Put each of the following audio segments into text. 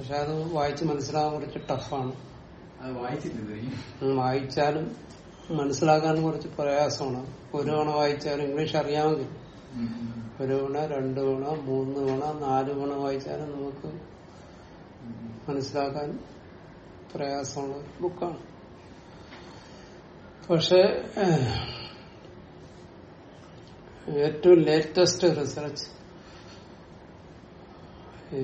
പക്ഷെ അത് വായിച്ച് മനസ്സിലാകാൻ കുറച്ച് ടഫാണ് അത് വായിച്ചിട്ടില്ല ഉം, വായിച്ചാലും മനസ്സിലാക്കാൻ കുറച്ച് പ്രയാസമാണ് ഒരു തവണ വായിച്ചാലും ഇംഗ്ലീഷ് അറിയാമെങ്കിൽ ഒരു തവണ രണ്ട് തവണ മൂന്ന് തവണ നാല് തവണ വായിച്ചാലും നമുക്ക് മനസ്സിലാക്കാൻ പ്രയാസമുള്ള ഒരു ബുക്കാണ് പക്ഷെ ഏഹ്, ഏറ്റവും ലേറ്റസ്റ്റ് റിസർച്ച് ഈ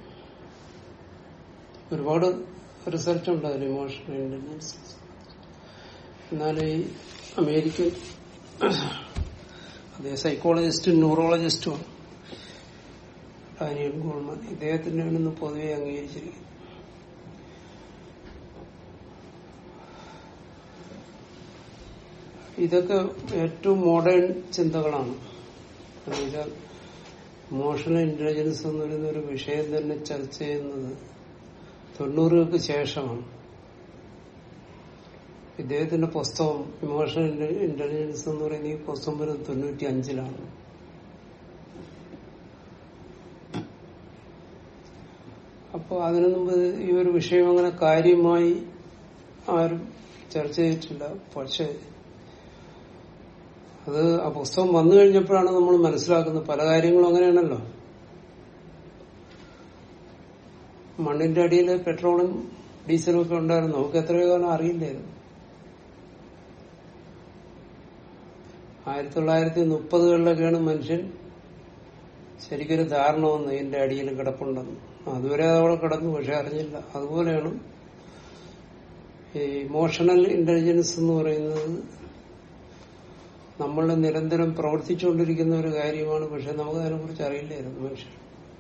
ഒരുപാട് റിസർച്ച് ഉണ്ട് അതിൽ ഇമോഷണൽ ഇന്റലിജൻസ് എന്നാൽ ഈ അമേരിക്കൻ അതേ സൈക്കോളജിസ്റ്റും ന്യൂറോളജിസ്റ്റുമാണ് ഡാനിയൽ ഗോൾമാൻ ഇദ്ദേഹത്തിന്റെ നിന്ന് പൊതുവെ അംഗീകരിച്ചിരിക്കുന്നു ഇതൊക്കെ ഏറ്റവും മോഡേൺ ചിന്തകളാണ് എന്നുവെച്ചാൽ ഇമോഷണൽ ഇന്റലിജൻസ് എന്ന് പറയുന്ന ഒരു വിഷയം തന്നെ ചർച്ച ചെയ്യുന്നത് തൊണ്ണൂറുകൾക്ക് ശേഷമാണ് ഇദ്ദേഹത്തിന്റെ പുസ്തകം ഇമോഷണൽ ഇന്റലിജൻസ് എന്ന് പറയുന്ന ഈ പുസ്തകം വരുന്നത് തൊണ്ണൂറ്റി അഞ്ചിലാണ് അപ്പോൾ അതിനു മുമ്പ് ഈ ഒരു വിഷയം അങ്ങനെ കാര്യമായി ആരും ചർച്ച ചെയ്തിട്ടില്ല പക്ഷേ അത് ആ പുസ്തകം വന്നു കഴിഞ്ഞപ്പോഴാണ് നമ്മൾ മനസ്സിലാക്കുന്നത് പല കാര്യങ്ങളും അങ്ങനെയാണല്ലോ മണ്ണിന്റെ അടിയിൽ പെട്രോളും ഡീസലും ഒക്കെ ഉണ്ടായിരുന്നു നമുക്ക് എത്രയോ കാലം അറിയില്ലായിരുന്നു ആയിരത്തി തൊള്ളായിരത്തി മുപ്പതുകളിലൊക്കെയാണ് മനുഷ്യൻ ശരിക്കൊരു ധാരണ വന്നു ഇതിന്റെ അടിയിൽ കിടപ്പുണ്ടെന്ന് അതുവരെ അതവിടെ കിടന്നു പക്ഷെ അറിഞ്ഞില്ല അതുപോലെയാണ് ഈ ഇമോഷണൽ ഇന്റലിജൻസ് എന്ന് പറയുന്നത് നമ്മൾ നിരന്തരം പ്രവർത്തിച്ചുകൊണ്ടിരിക്കുന്ന ഒരു കാര്യമാണ് പക്ഷെ നമുക്ക് അതിനെ കുറിച്ച് അറിയില്ലായിരുന്നു മനുഷ്യൻ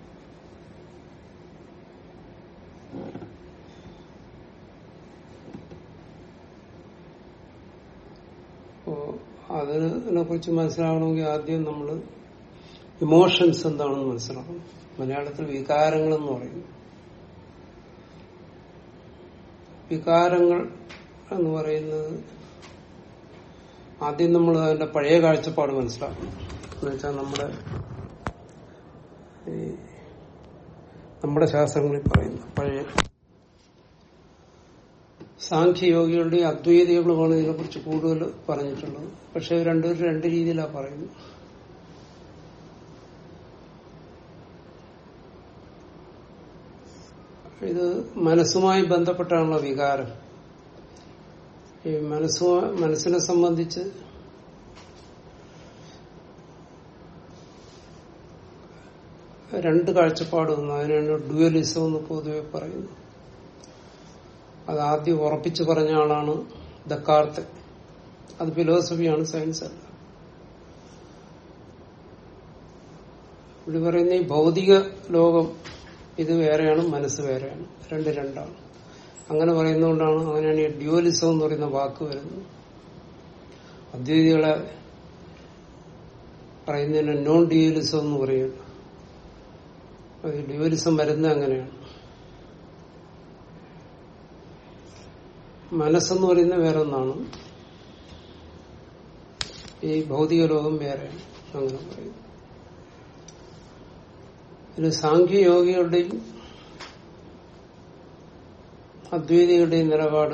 അപ്പോ അതിനെ കുറിച്ച് മനസ്സിലാവണമെങ്കിൽ ആദ്യം നമ്മൾ ഇമോഷൻസ് എന്താണെന്ന് മനസ്സിലാക്കണം മലയാളത്തിൽ വികാരങ്ങൾ എന്ന് പറയുന്നു വികാരങ്ങൾ എന്ന് പറയുന്നത് ആദ്യം നമ്മൾ അതിന്റെ പഴയ കാഴ്ചപ്പാട് മനസ്സിലാക്കണം എന്നുവെച്ചാൽ നമ്മുടെ ഈ നമ്മുടെ ശാസ്ത്രങ്ങളിൽ പറയുന്നു പഴയ സാഖ്യയോഗികളുടെയും അദ്വൈതികളുമാണ് ഇതിനെക്കുറിച്ച് കൂടുതൽ പറഞ്ഞിട്ടുള്ളത് പക്ഷെ ഇവർ രണ്ടുപേരും രണ്ട് രീതിയിലാണ് പറയുന്നത് ഇത് മനസ്സുമായി ബന്ധപ്പെട്ടാണല്ലോ വികാരം ഈ മനസ്സു മനസ്സിനെ സംബന്ധിച്ച് രണ്ട് കാഴ്ചപ്പാട് വന്നു അതിനാണ് ഡ്യുവലിസം എന്ന് പൊതുവെ പറയുന്നത് അത് ആദ്യം ഉറപ്പിച്ചു പറഞ്ഞ ആളാണ് ദക്കാർത്ത് അത് ഫിലോസഫിയാണ് സയൻസ് അല്ല ഇവിടെ പറയുന്ന ഈ ഭൗതിക ലോകം ഇത് വേറെയാണ് മനസ്സ് വേറെയാണ് രണ്ട് രണ്ടാണ് അങ്ങനെ പറയുന്നതുകൊണ്ടാണ് അങ്ങനെയാണ് ഈ ഡ്യുവലിസം എന്ന് പറയുന്ന വാക്ക് വരുന്നത് അദ്വൈതികളെ പറയുന്നതിന് നോൺ ഡ്യുവലിസം എന്ന് പറയുന്നു അത് ഡ്യുവലിസം വരുന്നത് അങ്ങനെയാണ് മനസ്സെന്ന് പറയുന്നത് വേറെ ഒന്നാണ് ഈ ഭൗതിക ലോകം വേറെയാണ് അങ്ങനെ പറയുന്നു ഇത് സാഖ്യയോഗികളുടെയും അദ്വൈതികളുടെയും നിലപാട്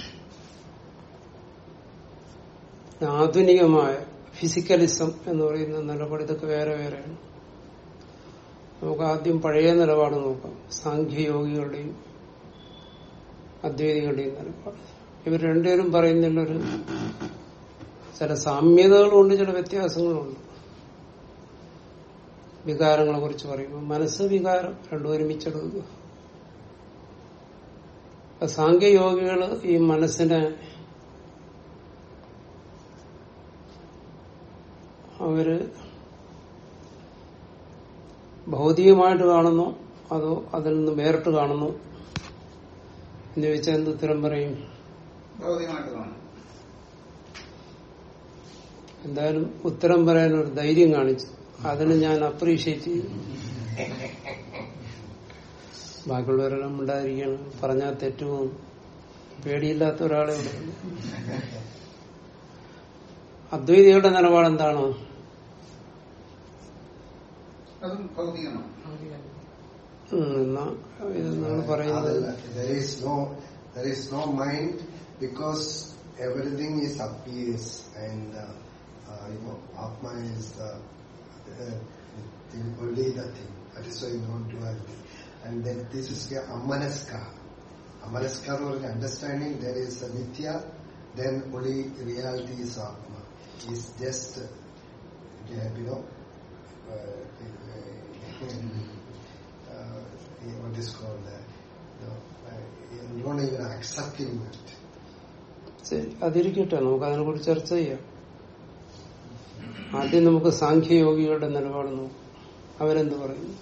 ആധുനികമായ ഫിസിക്കലിസം എന്ന് പറയുന്ന നിലപാട് ഇതൊക്കെ വേറെ വേറെയാണ് നമുക്ക് ആദ്യം പഴയ നിലപാട് നോക്കാം സാഖ്യയോഗികളുടെയും അദ്വൈതികളുടെയും നിലപാട് ഇവർ രണ്ടുപേരും പറയുന്നതിലൊരു ചില സാമ്യതകളുണ്ട് ചില വ്യത്യാസങ്ങളുണ്ട് വികാരങ്ങളെ കുറിച്ച് പറയുമ്പോൾ മനസ്സ് വികാരം രണ്ടും ഒരുമിച്ചെടുക്കുക അപ്പൊ സാങ്കേയോഗികള് ഈ മനസ്സിനെ അവര് ഭൗതികമായിട്ട് കാണുന്നു അതോ അതിൽ നിന്ന് വേറിട്ട് കാണുന്നു എന്ന് ചോദിച്ചാൽ എന്ത് ഉത്തരം പറയും ഭൗതികമായിട്ട് കാണും എന്തായാലും ഉത്തരം പറയാൻ ഒരു ധൈര്യം കാണിച്ചു അതിന് ഞാൻ അപ്രീഷിയേറ്റ് ചെയ്തു ബാക്കിയുള്ളവരെല്ലാം ഉണ്ടായിരിക്കണം പറഞ്ഞാൽ തെറ്റുമോ പേടിയില്ലാത്ത ഒരാളെ ഇവിടെ ഉണ്ട്. അദ്വൈതികളുടെ നിലപാട് എന്താണോ അതും ഭൗതികമാണ് ഉം, എന്നാ ഇത് നിങ്ങൾ പറയുന്നത് അതല്ല. There is no, there is no mind because everything is appears and uh, uh, you know Atma is the, the, the only the thing. That is why non duality. And then this is the Amanaska. Amanaska എന്ന് പറഞ്ഞ understanding there is a Nitya, then only reality is Atma. Is just uh, you know uh, uh, what is called uh, you know, uh, not even accepting it. ശരി അതിരിക്കട്ടെ നമുക്ക് അതിനെ കുറിച്ച് ചർച്ച ചെയ്യാം ആദ്യം നമുക്ക് സാഖ്യയോഗികളുടെ നിലപാട് നോക്കാം അവരെന്ത് പറയുന്നു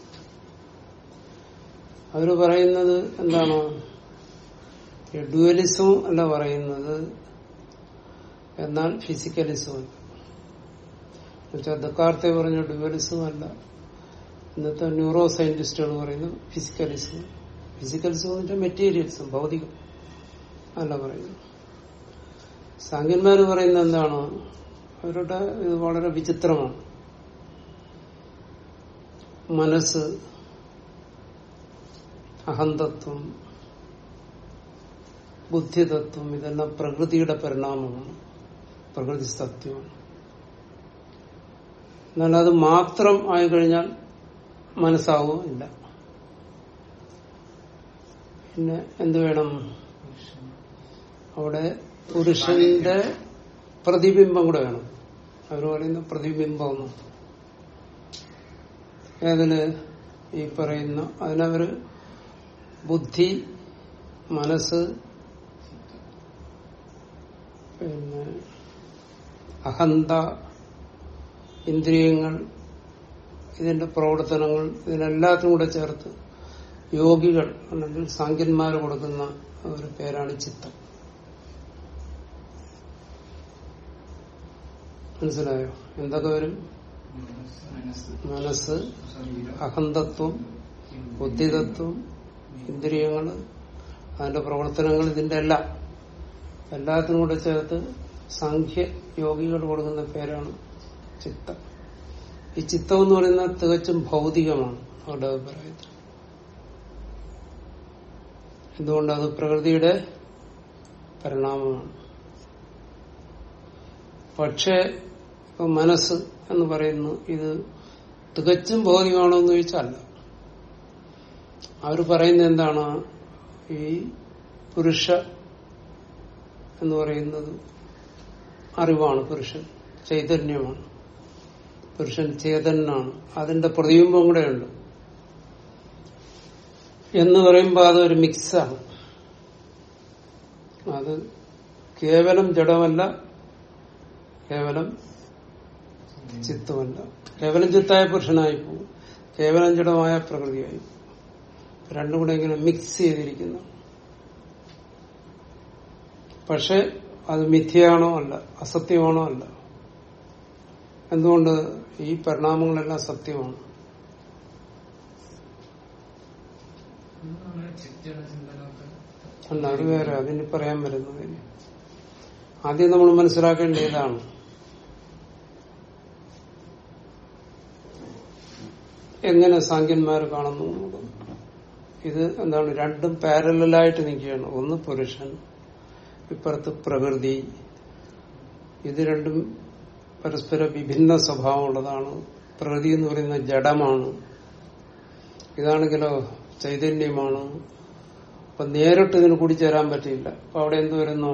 അവര് പറയുന്നത് എന്താണ് ഈ ഡ്യുവലിസവും അല്ല പറയുന്നത് എന്നാൽ ഫിസിക്കലിസവും അല്ല എന്നുവെച്ചാൽ ദക്കാർത്തെ പറഞ്ഞ ഡ്യുവലിസവും അല്ല ഇന്നത്തെ ന്യൂറോ സയന്റിസ്റ്റുകൾ പറയുന്നത് ഫിസിക്കലിസം ഫിസിക്കലിസം എന്ന് വെച്ചാൽ മെറ്റീരിയൽസും ഭൗതികം അല്ല പറയുന്നത് സാങ്കന്മാര് പറയുന്നത് എന്താണ് അവരുടെ ഇത് വളരെ വിചിത്രമാണ് മനസ്സ് അഹന്തത്വം ബുദ്ധിതത്വം ഇതെല്ലാം പ്രകൃതിയുടെ പരിണാമമാണ് പ്രകൃതി സത്യമാണ് എന്നാൽ അത് മാത്രം ആയിക്കഴിഞ്ഞാൽ മനസ്സാവോ ഇല്ല പിന്നെ എന്ത് വേണം അവിടെ പുരുഷന്റെ പ്രതിബിംബം കൂടെ വേണം അവർ പറയുന്ന പ്രതിബിംബം എന്ന് ഏതില് ഈ പറയുന്ന അതിനവര് ബുദ്ധി മനസ്സ് പിന്നെ അഹന്ത ഇന്ദ്രിയങ്ങൾ ഇതിന്റെ പ്രവർത്തനങ്ങൾ ഇതിനെല്ലാത്തിനും കൂടെ ചേർത്ത് യോഗികൾ അല്ലെങ്കിൽ സാങ്കന്മാർ കൊടുക്കുന്ന ഒരു പേരാണ് ചിത്തം മനസ്സിലായോ എന്തൊക്കെ വരും മനസ്സ് മനസ്സ് ശരീരം അഹന്തത്വം ബുദ്ധിതത്വം ഇന്ദ്രിയങ്ങൾ അതിന്റെ പ്രവർത്തനങ്ങൾ ഇതിന്റെ എല്ലാം എല്ലാത്തിനും കൂടെ ചേർത്ത് സാഖ്യ യോഗികൾ കൊടുക്കുന്ന പേരാണ് ചിത്തം ഈ ചിത്തം എന്ന് പറയുന്നത് തികച്ചും ഭൗതികമാണ് അവരുടെ അഭിപ്രായത്തിൽ എന്തുകൊണ്ട് അത് പ്രകൃതിയുടെ പരിണാമമാണ് പക്ഷേ ഇപ്പൊ മനസ്സ് എന്ന് പറയുന്നു ഇത് തികച്ചും ഭൗതികമാണോ എന്ന് ചോദിച്ചാൽ അല്ല അവർ പറയുന്നത് എന്താണ് ഈ പുരുഷ എന്ന് പറയുന്നത് അറിവാണ് പുരുഷൻ ചൈതന്യമാണ് പുരുഷൻ ചേതനാണ് അതിന്റെ പ്രതിബിംബം കൂടെയുണ്ട് എന്ന് പറയുമ്പോൾ അതൊരു മിക്സാണ് അത് കേവലം ജഡമല്ല കേവലം ചിത്തമല്ല കേവലം ചിത്തായ പുരുഷനായി പോകും കേവലം ജഡമായ പ്രകൃതിയായി പോകും രണ്ടും കൂടെ ഇങ്ങനെ മിക്സ് ചെയ്തിരിക്കുന്നു പക്ഷെ അത് മിഥ്യയാണോ അല്ല അസത്യമാണോ അല്ല എന്തുകൊണ്ട് ഈ പരിണാമങ്ങളെല്ലാം സത്യമാണ് അല്ല അത് വേറെ അതിന് പറയാൻ വരുന്നത് ഇനി. ആദ്യം നമ്മൾ മനസ്സിലാക്കേണ്ട ഇതാണ് എങ്ങനെ സാങ്കന്മാർ കാണുന്നു എന്നുള്ളത്. ഇത് എന്താണ് രണ്ടും പാരലായിട്ട് നിൽക്കുകയാണ് ഒന്ന് പുരുഷൻ ഇപ്പുറത്ത് പ്രകൃതി ഇത് രണ്ടും പരസ്പര വിഭിന്ന സ്വഭാവമുള്ളതാണ് പ്രകൃതി എന്ന് പറയുന്നത് ജഡമാണ് ഇതാണെങ്കിലോ ചൈതന്യമാണ് അപ്പൊ നേരിട്ട് ഇതിന് കൂടിച്ചേരാൻ പറ്റില്ല അപ്പൊ അവിടെ എന്ത് വരുന്നു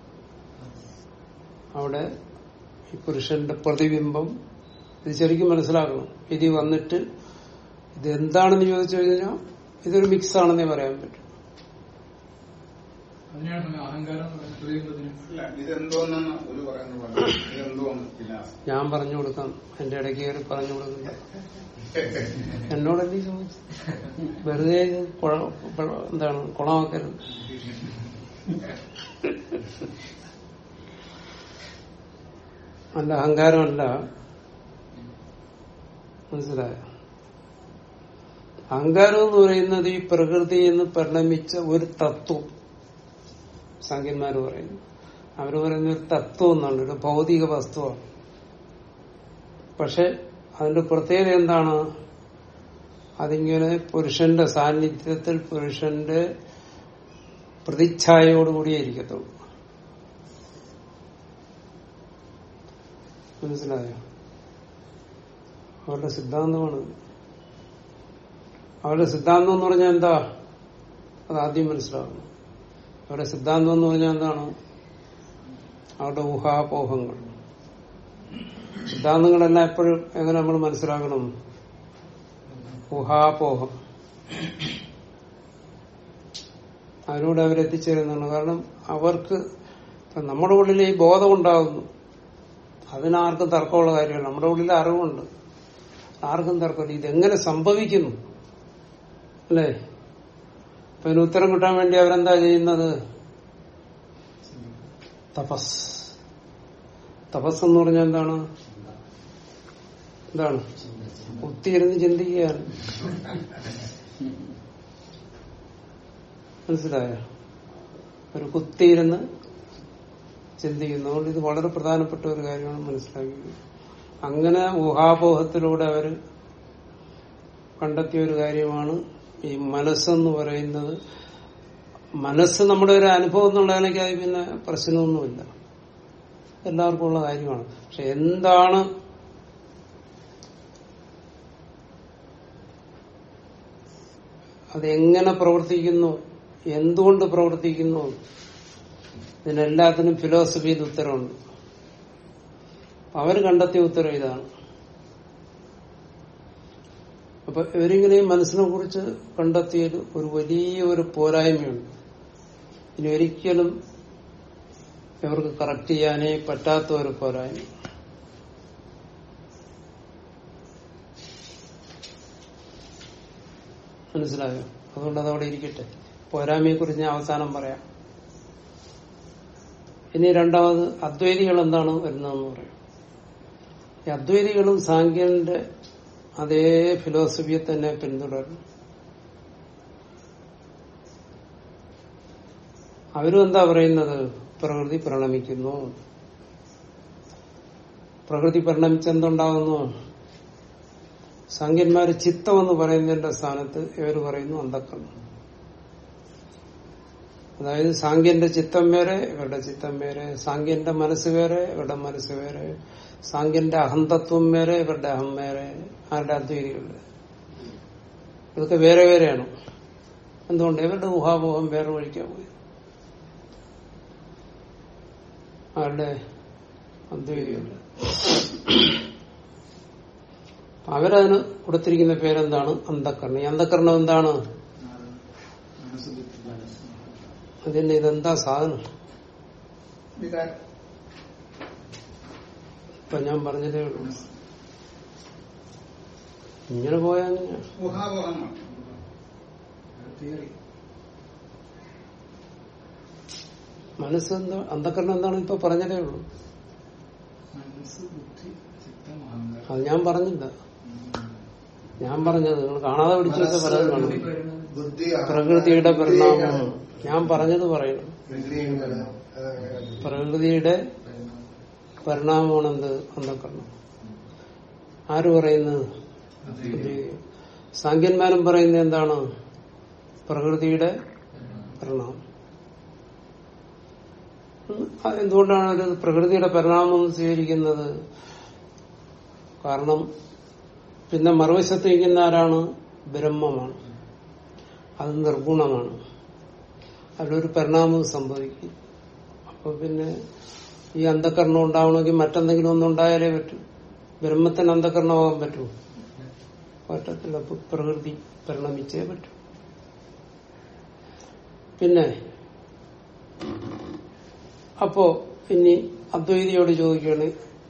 അവിടെ ഈ പുരുഷന്റെ പ്രതിബിംബം ഇത് ശരിക്കും മനസ്സിലാക്കണം ഇത് വന്നിട്ട് ഇത് എന്താണെന്ന് ചോദിച്ചു കഴിഞ്ഞാൽ ഇതൊരു മിക്സ് ആണെന്നേ പറയാൻ പറ്റും അതിനാണ് സമയം അഹങ്കാരം പ്രതിബിംബത്തിന് ഇല്ല ഇതെന്തോന്നാണ് ഒരു പറയുന്ന പോലെ ഇതെന്തോന്ന് പിന്നെ ഞാൻ പറഞ്ഞു കൊടുക്കാം എന്റെ ഇടയ്ക്ക് കയറി പറഞ്ഞു കൊടുക്കണ്ട എന്നോടല്ലേ ചോദിച്ചു വെറുതെ ഇത് കുഴ- കുഴ- എന്താണ് കുളമാക്കരുത് അല്ല അഹങ്കാരമല്ല മനസ്സിലായോ അഹങ്കാരം എന്ന് പറയുന്നത് ഈ പ്രകൃതി എന്ന് പരിണമിച്ച ഒരു തത്വം സംഖ്യന്മാര് പറയുന്നു അവര് പറയുന്ന ഒരു തത്വം എന്നാണ് ഒരു ഭൗതിക വസ്തുവാണ് പക്ഷെ അതിന്റെ പ്രത്യേകത എന്താണ് അതിങ്ങനെ പുരുഷന്റെ സാന്നിധ്യത്തിൽ പുരുഷന്റെ പ്രതിച്ഛായയോടുകൂടിയേ ഇരിക്കത്തുള്ളൂ മനസ്സിലായോ അവരുടെ സിദ്ധാന്തമാണ് അവരുടെ സിദ്ധാന്തം എന്ന് പറഞ്ഞാൽ എന്താ അത് ആദ്യം മനസ്സിലാക്കണം അവരുടെ സിദ്ധാന്തം എന്ന് പറഞ്ഞാൽ എന്താണ് അവരുടെ ഊഹാപോഹങ്ങൾ സിദ്ധാന്തങ്ങളെല്ലാം എപ്പോഴും എങ്ങനെ നമ്മൾ മനസ്സിലാക്കണം ഊഹാപോഹം അതിലൂടെ അവരെത്തിച്ചേരുന്നതാണ് കാരണം അവർക്ക് ഇപ്പൊ നമ്മുടെ ഉള്ളിൽ ഈ ബോധം ഉണ്ടാകുന്നു അതിനാർക്കും തർക്കമുള്ള കാര്യമല്ല നമ്മുടെ ഉള്ളിൽ അറിവുണ്ട് ആർക്കും തർക്കമില്ല ഇതെങ്ങനെ സംഭവിക്കുന്നു അല്ലേ അപ്പൊ ഇതിന് ഉത്തരം കിട്ടാൻ വേണ്ടി അവരെന്താ ചെയ്യുന്നത് തപസ് തപസ് എന്ന് പറഞ്ഞാൽ എന്താണ് എന്താണ് ഒത്തിയിരുന്ന് ചിന്തിക്കുകയാണ് മനസ്സിലായ ഒരു കുത്തിയിരുന്ന് ചിന്തിക്കുന്നു അതുകൊണ്ട് ഇത് വളരെ പ്രധാനപ്പെട്ട ഒരു കാര്യമാണ് മനസ്സിലാക്കിയത് അങ്ങനെ ഊഹാപോഹത്തിലൂടെ അവർ കണ്ടെത്തിയ ഒരു കാര്യമാണ് ഈ മനസ്സെന്ന് പറയുന്നത് മനസ്സ് നമ്മുടെ ഒരു അനുഭവം എന്നുള്ളതിനേക്കായി പിന്നെ പ്രശ്നമൊന്നുമില്ല എല്ലാവർക്കും ഉള്ള കാര്യമാണ് പക്ഷെ എന്താണ് അതെങ്ങനെ പ്രവർത്തിക്കുന്നു എന്തുകൊണ്ട് പ്രവർത്തിക്കുന്നു ഇതിനെല്ലാത്തിനും ഫിലോസഫിയിൽ ഉത്തരവുണ്ട് അവർ കണ്ടെത്തിയ ഉത്തരം ഇതാണ് അപ്പൊ ഇവരിങ്ങനെ ഈ മനസ്സിനെ കുറിച്ച് കണ്ടെത്തിയ ഒരു വലിയ ഒരു പോരായ്മയുണ്ട് ഇനി ഒരിക്കലും ഇവർക്ക് കറക്റ്റ് ചെയ്യാനേ പറ്റാത്ത ഒരു പോരായ്മ മനസ്സിലായോ അതുകൊണ്ട് അതവിടെ ഇരിക്കട്ടെ പോരായ്മയെ കുറിച്ച് ഞാൻ അവസാനം പറയാം ഇനി രണ്ടാമത് അദ്വൈതികൾ എന്താണ് വരുന്നതെന്ന് പറയാം ഈ അദ്വൈതികളും സാങ്കേതിന്റെ അതേ ഫിലോസഫിയെ തന്നെ പിന്തുടരുന്നു അവരും എന്താ പറയുന്നത് പ്രകൃതി പരിണമിക്കുന്നു പ്രകൃതി പരിണമിച്ചെന്തുണ്ടാകുന്നു സാങ്കന്മാര് ചിത്തം എന്ന് പറയുന്നതിന്റെ സ്ഥാനത്ത് ഇവർ പറയുന്നു അന്ധക്കണ്ണം അതായത് സാങ്കേന്റെ ചിത്തം വേറെ ഇവരുടെ ചിത്തം വേറെ സാങ്കേന്റെ മനസ്സ് വേറെ ഇവരുടെ മനസ്സ് വേറെ സാങ്കേന്റെ അഹന്തത്വം വേറെ ഇവരുടെ അഹം വേറെ ആരുടെ അദ്വൈതികളുടെ ഇതൊക്കെ വേറെ വേറെയാണ് എന്തുകൊണ്ട് ഇവരുടെ ഊഹാപോഹം വേറെ വഴിക്കാൻ പോയി ആരുടെ അദ്വൈതികളുടെ അവരതിന് കൊടുത്തിരിക്കുന്ന പേരെന്താണ് അന്ധക്കരണം ഈ അന്ധക്കരണം എന്താണ് മനസ്സ് ബുദ്ധി അതിന്റെ ഇതെന്താ സാധനം വികാരം ഇപ്പൊ ഞാൻ പറഞ്ഞതേ ഉള്ളൂ ഇങ്ങനെ പോയാൽ എങ്ങനെയാ? ഊഹാപോഹങ്ങൾ തിയറി മനസ്സ് എന്താ അന്ധക്കരണം എന്താണ് ഇപ്പൊ പറഞ്ഞതേ ഉള്ളൂ മനസ്സ് ബുദ്ധി ചിത്തം അഹങ്കാരം അത് ഞാൻ പറഞ്ഞില്ല ഞാൻ പറഞ്ഞത് നിങ്ങൾ കാണാതെ പിടിച്ചു വെച്ച പറയുന്നതാണ് ബുദ്ധി പ്രകൃതിയുടെ പരിണാമം ഞാൻ പറഞ്ഞത് പറയണം ഇന്ദ്രിയങ്ങള് പ്രകൃതിയുടെ പരിണാമമാണ് എന്ത് അന്ധക്കരണം ആര് പറയുന്നത് സാങ്കന്മാരും പറയുന്നത് എന്താണ് പ്രകൃതിയുടെ പരിണാമം ഉം, അത് എന്തുകൊണ്ടാണ് അവർ പ്രകൃതിയുടെ പരിണാമം എന്ന് സ്വീകരിക്കുന്നത് കാരണം പിന്നെ മറുവശത്ത് നിൽക്കുന്ന ആരാണ് ബ്രഹ്മമാണ് അത് നിർഗുണമാണ് അതിലൊരു പരിണാമം സംഭവിക്കും അപ്പൊ പിന്നെ ഈ അന്ധകരണം ഉണ്ടാവണമെങ്കിൽ മറ്റെന്തെങ്കിലും ഒന്നും ഉണ്ടായാലേ പറ്റൂ ബ്രഹ്മത്തിന് അന്ധകരണമാകാൻ പറ്റൂ പറ്റത്തില്ല അപ്പൊ പ്രകൃതി പരിണമിച്ചേ പറ്റൂ പിന്നെ അപ്പോ ഇനി അദ്വൈതിയോട് ചോദിക്കുകയാണ്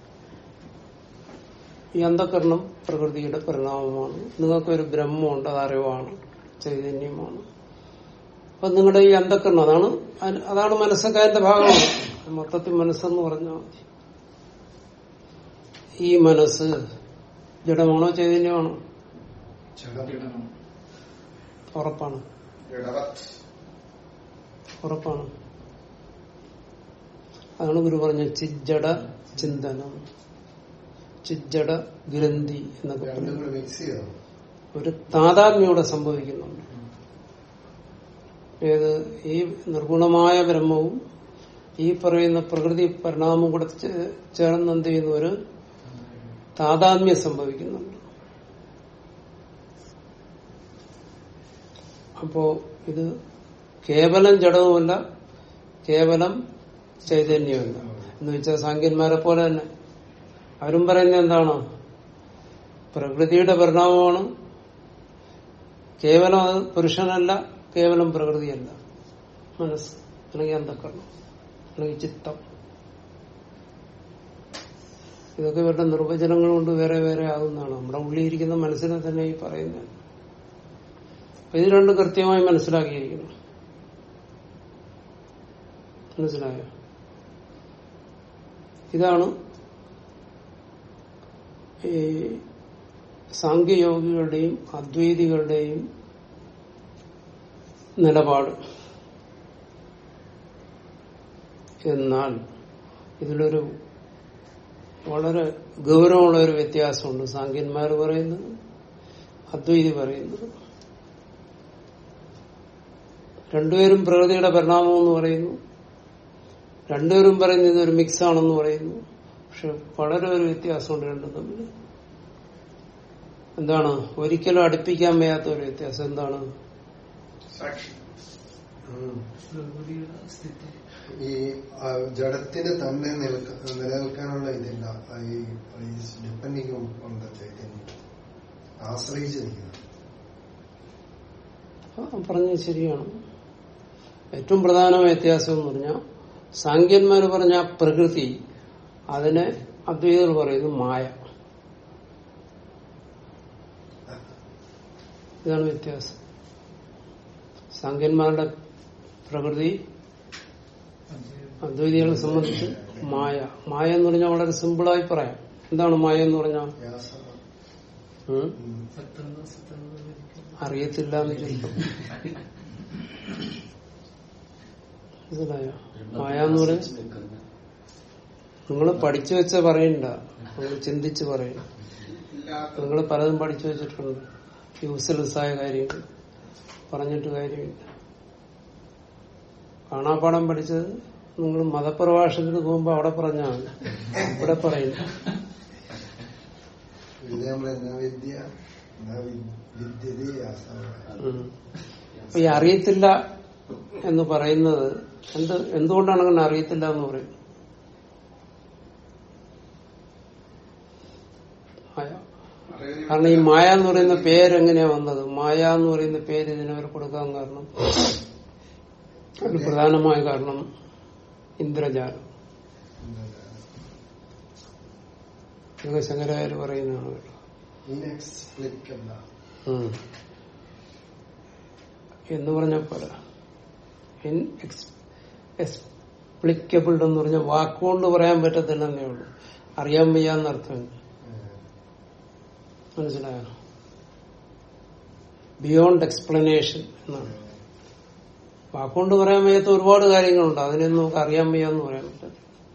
ഈ അന്ധകരണം പ്രകൃതിയുടെ പരിണാമമാണ് നിങ്ങൾക്കൊരു ബ്രഹ്മമുണ്ട് അത് അറിവാണ് ചൈതന്യമാണ് അപ്പൊ നിങ്ങളുടെ ഈ അന്ധകരണം അതാണ് അന- അതാണ് മനസ്സക്കാരന്റെ ഭാഗമാണ് മൊത്തത്തിൽ മനസ്സെന്ന് പറഞ്ഞാൽ മതി ഈ മനസ്സ് ജഡമാണോ ചൈതന്യമാണോ ജഡം ഉറപ്പാണ് ഇടവത്ത് ഉറപ്പാണ് അതാണ് ഗുരു പറഞ്ഞ ചിജ്ജട ചിന്തനം ചിജ്ജട ഗ്രന്ഥി എന്നൊക്കെ രണ്ടും പറയും കൂടെ മിക്സ് ചെയ്തോ ഒരു താതാത്മ്യോടെ സംഭവിക്കുന്നുണ്ട് ഏത് ഈ നിർഗുണമായ ബ്രഹ്മവും ഈ പറയുന്ന പ്രകൃതി പരിണാമം കൂടെ ചേ- ചേർന്ന് എന്ത് ചെയ്യുന്ന ഒരു താതാത്മ്യം സംഭവിക്കുന്നുണ്ട് അപ്പോ ഇത് കേവലം ജഡവുമല്ല കേവലം ചൈതന്യവുമല്ല എന്ന് വെച്ചാൽ സാങ്കന്മാരെ പോലെ തന്നെ അവരും പറയുന്നത് എന്താണ് പ്രകൃതിയുടെ പരിണാമമാണ് കേവലം അത് പുരുഷനല്ല കേവലം പ്രകൃതിയല്ല മനസ്സ് അല്ലെങ്കിൽ അന്ധക്കരണം അല്ലെങ്കിൽ ചിത്തം ഇതൊക്കെ ഇവരുടെ നിർവചനങ്ങൾ കൊണ്ട് വേറെ വേറെ ആകുന്നതാണ് നമ്മുടെ ഉള്ളിലിരിക്കുന്ന മനസ്സിനെ തന്നെ ഈ പറയുന്നത് അപ്പൊ ഇത് രണ്ടും കൃത്യമായി മനസ്സിലാക്കിയിരിക്കണം മനസ്സിലായോ ഇതാണ് ഈ സാങ്കേയോഗികളുടെയും അദ്വൈതികളുടെയും നിലപാട് എന്നാൽ ഇതിലൊരു വളരെ ഗൗരവമുള്ള ഒരു വ്യത്യാസമുണ്ട് സാങ്കന്മാർ പറയുന്നത് അദ്വൈതി പറയുന്നത് രണ്ടുപേരും പ്രകൃതിയുടെ പരിണാമം എന്ന് പറയുന്നു രണ്ടുപേരും പറയുന്നത് ഇതൊരു മിക്സ് ആണെന്ന് പറയുന്നു പക്ഷെ വളരെ ഒരു വ്യത്യാസമുണ്ട് രണ്ടും തമ്മിൽ എന്താണ് ഒരിക്കലും അടുപ്പിക്കാൻ വയ്യാത്ത ഒരു വ്യത്യാസം എന്താണ് സാക്ഷി ഉം. പ്രകൃതിയുടെ സ്ഥിതി ഈ ആ, ജഡത്തിന് തന്നെ നിൽക്ക- നിലനിൽക്കാനുള്ള ഇതില്ല ആ, ഈ ഡിപ്പെൻഡിങ് ഓൺ ദ ചൈതന്യം ആശ്രയിച്ചിരിക്കുന്നത് ആ, പറഞ്ഞത് ശരിയാണ് ഏറ്റവും പ്രധാനമായ വ്യത്യാസം എന്ന് പറഞ്ഞാൽ സാങ്കന്മാര് പറഞ്ഞ ആ പ്രകൃതി അതിനെ അദ്വൈതർ പറയുന്നു മായ ഇതാണ് വ്യത്യാസം സാങ്കന്മാരുടെ പ്രകൃതി അദ്വൈതികളെ സംബന്ധിച്ച് മായ മായ എന്ന് പറഞ്ഞാൽ വളരെ സിമ്പിളായി പറയാം എന്താണ് മായ എന്ന് പറഞ്ഞാൽ വ്യാസം ഉം? ഉം. സത്വം സത്വം അറിയത്തില്ല എന്ന് ചുരുക്കം മനസ്സിലായോ മായ എന്ന് പറഞ്ഞാൽ നിങ്ങൾ പഠിച്ചു വെച്ച പറയണ്ട നിങ്ങൾ ചിന്തിച്ച് പറയണം ഇല്ലാത്ത നിങ്ങൾ പലതും പഠിച്ചു വെച്ചിട്ടുണ്ട് യൂസ്ലെസ് ആയ കാര്യങ്ങൾ പറഞ്ഞിട്ട് കാര്യമില്ല കാണാപ്പാടം പഠിച്ചത് നിങ്ങൾ മതപ്രഭാഷണത്തിന് പോകുമ്പോ അവിടെ പറഞ്ഞാൽ മതി ഇവിടെ പറയില്ല ഇത് നമ്മളെ ന വിദ്യ ന വി- വിദ്യതേ ആസാവ ഉം. അപ്പൊ ഈ അറിയത്തില്ല എന്ന് പറയുന്നത് എന്ത് എന്തുകൊണ്ടാണ് അങ്ങനെ അറിയത്തില്ല എന്ന് പറയുന്നത് മായ. അറിവിന് കാരണം ഈ മായ എന്ന് പറയുന്ന പേര് എങ്ങനെയാ വന്നത് മായ എന്ന് പറയുന്ന പേര് ഇതിനവർ കൊടുക്കാൻ കാരണം ഒരു പ്രധാനമായ കാരണം ഇന്ദ്രജാലം ഇതൊക്കെ ശങ്കരാചാര്യ പറയുന്നതാണ് കേട്ടോ ഇൻഎക്സ്പ്ലിക്കബിൾ ഉം. എന്ന് പറഞ്ഞ പോലെ എക്സ്പ്ലിക്കബിൾ എന്ന് പറഞ്ഞ വാക്കുകൊണ്ട് പറയാൻ പറ്റത്തില്ലെന്നേ ഉള്ളൂ അറിയാൻ വയ്യാന്നർത്ഥം മനസ്സിലായോ ബിയോണ്ട് എക്സ്പ്ലനേഷൻ എന്നാണ് വാക്കുകൊണ്ട് പറയാൻ വയ്യാത്ത ഒരുപാട് കാര്യങ്ങളുണ്ട് അതിനൊന്നും നമുക്ക് അറിയാൻ വയ്യാന്ന് പറയാൻ പറ്റില്ല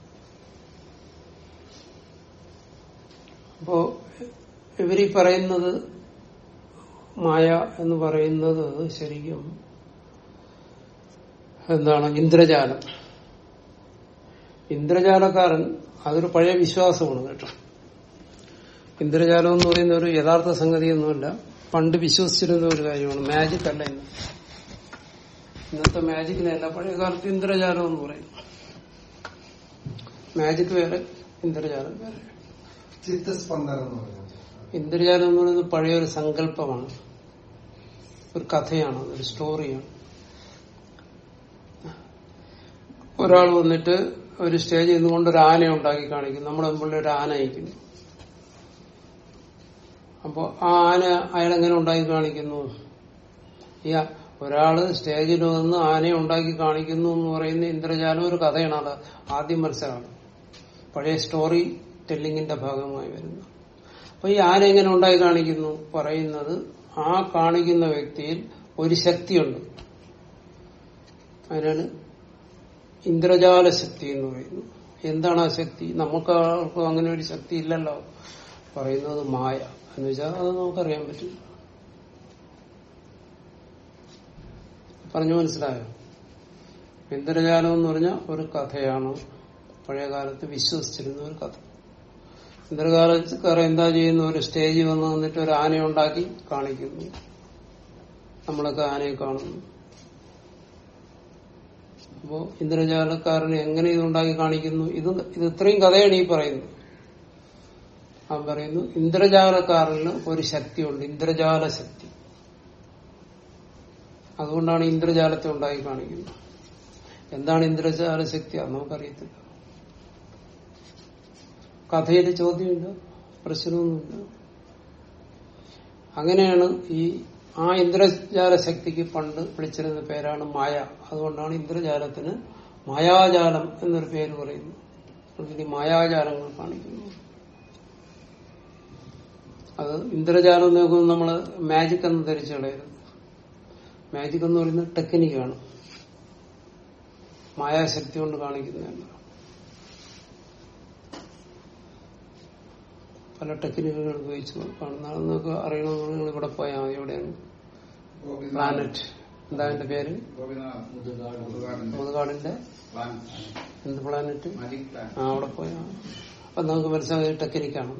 അപ്പോ ഇവരീ പറയുന്നത് മായ എന്ന് പറയുന്നത് ശരിക്കും എന്താണ് ഇന്ദ്രജാലം ഇന്ദ്രജാലക്കാരൻ അതൊരു പഴയ വിശ്വാസമാണ് കേട്ടോ ഇന്ദ്രജാലം എന്ന് പറയുന്ന ഒരു യഥാർത്ഥ സംഗതിയൊന്നുമല്ല പണ്ട് വിശ്വസിച്ചിരുന്ന ഒരു കാര്യമാണ് മാജിക് അല്ല ഇന്ന് ഇന്നത്തെ മാജിക്കിനല്ല പഴയ കാലത്ത് ഇന്ദ്രജാലം എന്ന് പറയും മാജിക് വേറെ ഇന്ദ്രജാലം വേറെ ചിത്തസ്പന്ദനം എന്ന് പറയുന്നത് ഇന്ദ്രജാലം എന്ന് പറയുന്നത് പഴയൊരു സങ്കല്പമാണ് ഒരു കഥയാണ് ഒരു സ്റ്റോറിയാണ് ഒരാൾ വന്നിട്ട് ഒരു സ്റ്റേജിൽ നിന്നുകൊണ്ട് ഒരു ആനയെ ഉണ്ടാക്കി കാണിക്കും നമ്മുടെ മുമ്പിൽ ഒരു ആന അയക്കുന്നു അപ്പോ ആ ആന അയാളെങ്ങനെ ഉണ്ടാക്കി കാണിക്കുന്നു ഈ ആ- ഒരാള് സ്റ്റേജിൽ വന്ന് ആനയെ ഉണ്ടാക്കി കാണിക്കുന്നു എന്ന് പറയുന്ന ഇന്ദ്രജാലം ഒരു കഥയാണ് അത് ആദ്യം മനസ്സിലാണ് പഴയ സ്റ്റോറി ടെല്ലിങ്ങിന്റെ ഭാഗമായി വരുന്നു അപ്പൊ ഈ ആന എങ്ങനെ ഉണ്ടായി കാണിക്കുന്നു പറയുന്നത് ആ കാണിക്കുന്ന വ്യക്തിയിൽ ഒരു ശക്തിയുണ്ട് അതിനാണ് ഇന്ദ്രജാല ശക്തി എന്ന് പറയുന്നു എന്താണ് ആ ശക്തി നമുക്ക് ആർക്കും അങ്ങനെ ഒരു ശക്തി ഇല്ലല്ലോ പറയുന്നത് മായ എന്ന് വെച്ചാൽ അത് നമുക്കറിയാൻ പറ്റില്ല പറഞ്ഞു മനസ്സിലായോ ഇന്ദ്രജാലം എന്ന് പറഞ്ഞാൽ ഒരു കഥയാണ് പഴയ കാലത്ത് വിശ്വസിച്ചിരുന്ന ഒരു കഥ ഇന്ദ്രകാലക്കാർ എന്താ ചെയ്യുന്ന ഒരു സ്റ്റേജിൽ വന്ന് നിന്നിട്ട് ഒരു ആനയെ ഉണ്ടാക്കി കാണിക്കുന്നു നമ്മളൊക്കെ ആനയെ കാണുന്നു അപ്പോ ഇന്ദ്രജാലക്കാരനെ എങ്ങനെ ഇതുണ്ടാക്കി കാണിക്കുന്നു ഇത് ഇത് ഇത്രയും കഥയാണ് ഈ പറയുന്നത് അവൻ പറയുന്നു ഇന്ദ്രജാലക്കാരന് ഒരു ശക്തിയുണ്ട് ഇന്ദ്രജാല ശക്തി അതുകൊണ്ടാണ് ഇന്ദ്രജാലത്തെ ഉണ്ടാക്കി കാണിക്കുന്നത് എന്താണ് ഇന്ദ്രജാല ശക്തി അത് നമുക്കറിയത്തില്ല കഥയിൽ ചോദ്യമില്ല പ്രശ്നമൊന്നുമില്ല അങ്ങനെയാണ് ഈ ആ ഇന്ദ്രജാല ശക്തിക്ക് പണ്ട് വിളിച്ചിരുന്ന പേരാണ് മായ അതുകൊണ്ടാണ് ഇന്ദ്രജാലത്തിന് മായാജാലം എന്നൊരു പേര് പറയുന്നു അതിൽ മായാജാലങ്ങൾ കാണിക്കുന്നു അത് ഇന്ദ്രജാലം എന്ന് നോക്കുമ്പോൾ നമ്മള് മാജിക് എന്ന് ധരിച്ചു കളയരുത് മാജിക് എന്ന് പറയുന്നത് ടെക്നിക്കാണ് മായാശക്തി കൊണ്ട് കാണിക്കുന്നതല്ല പല ടെക്നിക്കുകൾ ഉപയോഗിച്ച് കാണുന്നതൊക്കെ അറിയണമെന്ന് നിങ്ങൾ ഇവിടെ പോയാൽ മതി എവിടെയാണ് പ്ലാനറ്റ് എന്താ അതിന്റെ പേര് ഗോപിനാഥ് മുതുകാട് മുതുകാടിന്റെ മുതുകാടിന്റെ പ്ലാൻ എന്ത് പ്ലാനറ്റ് മാജിക് പ്ലാൻ ആ അവിടെ പോയാൽ മതി. അപ്പൊ നമുക്ക് മനസ്സിലായ ടെക്നിക്കാണ്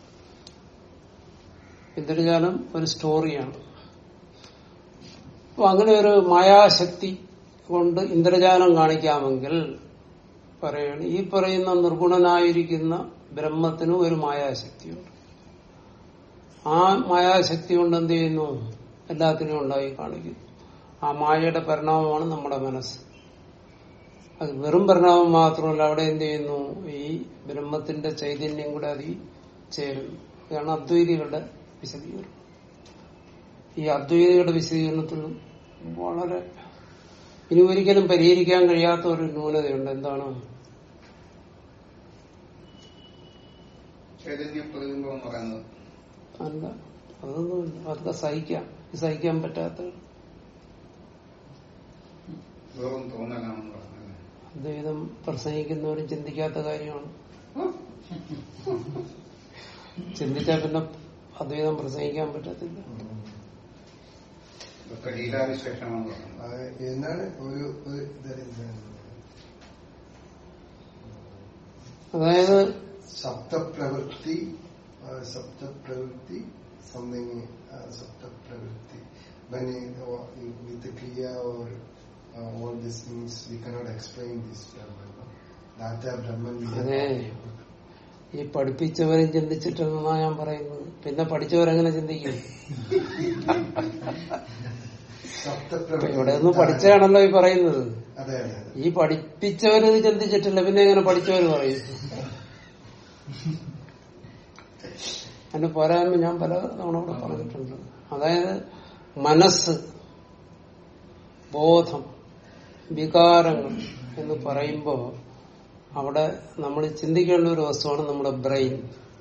ഇന്ദ്രജാലം ഒരു സ്റ്റോറിയാണ് അപ്പൊ അങ്ങനെ ഒരു മായാശക്തി കൊണ്ട് ഇന്ദ്രജാലം കാണിക്കാമെങ്കിൽ പറയാണ് ഈ പറയുന്ന നിർഗുണനായിരിക്കുന്ന ബ്രഹ്മത്തിനും ഒരു മായാശക്തിയുണ്ട് ആ മായാശക്തി കൊണ്ട് എന്ത് ചെയ്യുന്നു എല്ലാത്തിനും ഉണ്ടായി കാണിക്കുന്നു ആ മായയുടെ പരിണാമമാണ് നമ്മുടെ മനസ്സ് അത് വെറും പരിണാമം മാത്രമല്ല അവിടെ എന്ത് ചെയ്യുന്നു ഈ ബ്രഹ്മത്തിന്റെ ചൈതന്യം കൂടെ അതിൽ ചേരുന്നു ഇതാണ് അദ്വൈതികളുടെ വിശദീകരണം ഈ അദ്വൈതികളുടെ വിശദീകരണത്തിലും വളരെ ഇനി ഒരിക്കലും പരിഹരിക്കാൻ കഴിയാത്ത ഒരു ന്യൂനതയുണ്ട് എന്താണ് ചൈതന്യ പ്രതിബിംബം എന്ന് പറയുന്നത് അല്ല അതൊന്നുമില്ല അതൊക്കെ സഹിക്കാം ഇത് സഹിക്കാൻ പറ്റാത്ത വെറും തോന്നലാണെന്ന് പറഞ്ഞത് അദ്വൈതം പ്രസംഗിക്കുന്നവരും ചിന്തിക്കാത്ത കാര്യമാണ് ചിന്തിച്ചാൽ പിന്നെ അദ്വൈതം പ്രസംഗിക്കാൻ പറ്റത്തില്ല ഇതൊക്കെ ലീലാവിശേഷമാണെന്ന് പറഞ്ഞത് ആ, എന്താണ് ഒരു ഒരു ഇത് അതായത് സപ്തപ്രവൃത്തി ആ, സപ്തപ്രവൃത്തി സംതിങ് സപ്തപ്രവൃത്തി when you, uh, with the kriya or uh, all these things we cannot explain this Brahman. no? That uh, Brahman we have അതെ ഈ പഠിപ്പിച്ചവരും ചിന്തിച്ചിട്ടെന്നാ ഞാൻ പറയുന്നത് പിന്നെ പഠിച്ചവരെങ്ങനെ ചിന്തിക്കും ഇപ്പൊ സപ്തപ്രവൃത്തി ഇവിടെ നിന്ന് പഠിച്ചാണല്ലോ ഈ പറയുന്നത് അതെ അതെ അതെ ഈ പഠിപ്പിച്ചവര് ഇത് ചിന്തിച്ചിട്ടില്ല പിന്നെ എങ്ങനെ പഠിച്ചവര് പറയും അതിന്റെ പോരായ്മ ഞാൻ പല തവണ ഇവിടെ പറഞ്ഞിട്ടുണ്ട് അതായത് മനസ്സ് ബോധം വികാരങ്ങൾ എന്ന് പറയുമ്പോ അവിടെ നമ്മൾ ചിന്തിക്കേണ്ട ഒരു വസ്തുവാണ് നമ്മുടെ ബ്രെയിൻ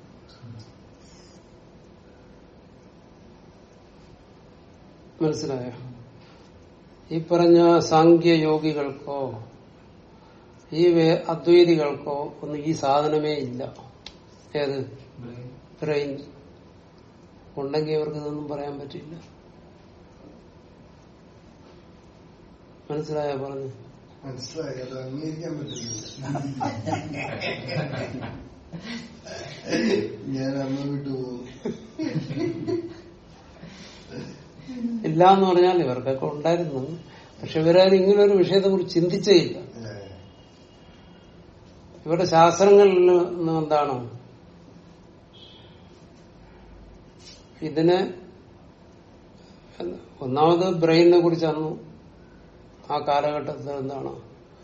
മനസ്സിലായോ ഈ പറഞ്ഞ സാങ്ക്യയോഗികൾക്കോ ഈ വേ- അദ്വൈതികൾക്കോ ഒന്നും ഈ സാധനമേ ഇല്ല ഏത് ബ്രെയിൻ ഉണ്ടെങ്കിൽ അവർക്ക് ഇതൊന്നും പറയാൻ പറ്റില്ല മനസ്സിലായോ പറഞ്ഞു മനസ്സിലായി അത് അംഗീകരിക്കാൻ പറ്റുന്നില്ല ഞാൻ അമ്മ വിട്ടു പോകും ഇല്ല എന്ന് പറഞ്ഞാൽ ഇവർക്കൊക്കെ ഉണ്ടായിരുന്നു പക്ഷെ ഇവരാരും ഇങ്ങനെ ഒരു വിഷയത്തെ കുറിച്ച് ചിന്തിച്ചേ ഇല്ല അല്ലേ? ഇവരുടെ ശാസ്ത്രങ്ങളിൽ നിന്ന് എന്താണ് ഇതിന് ഒന്നാമത് ബ്രെയിനിനെ കുറിച്ച് അന്ന് ആ കാലഘട്ടത്തിൽ എന്താണ്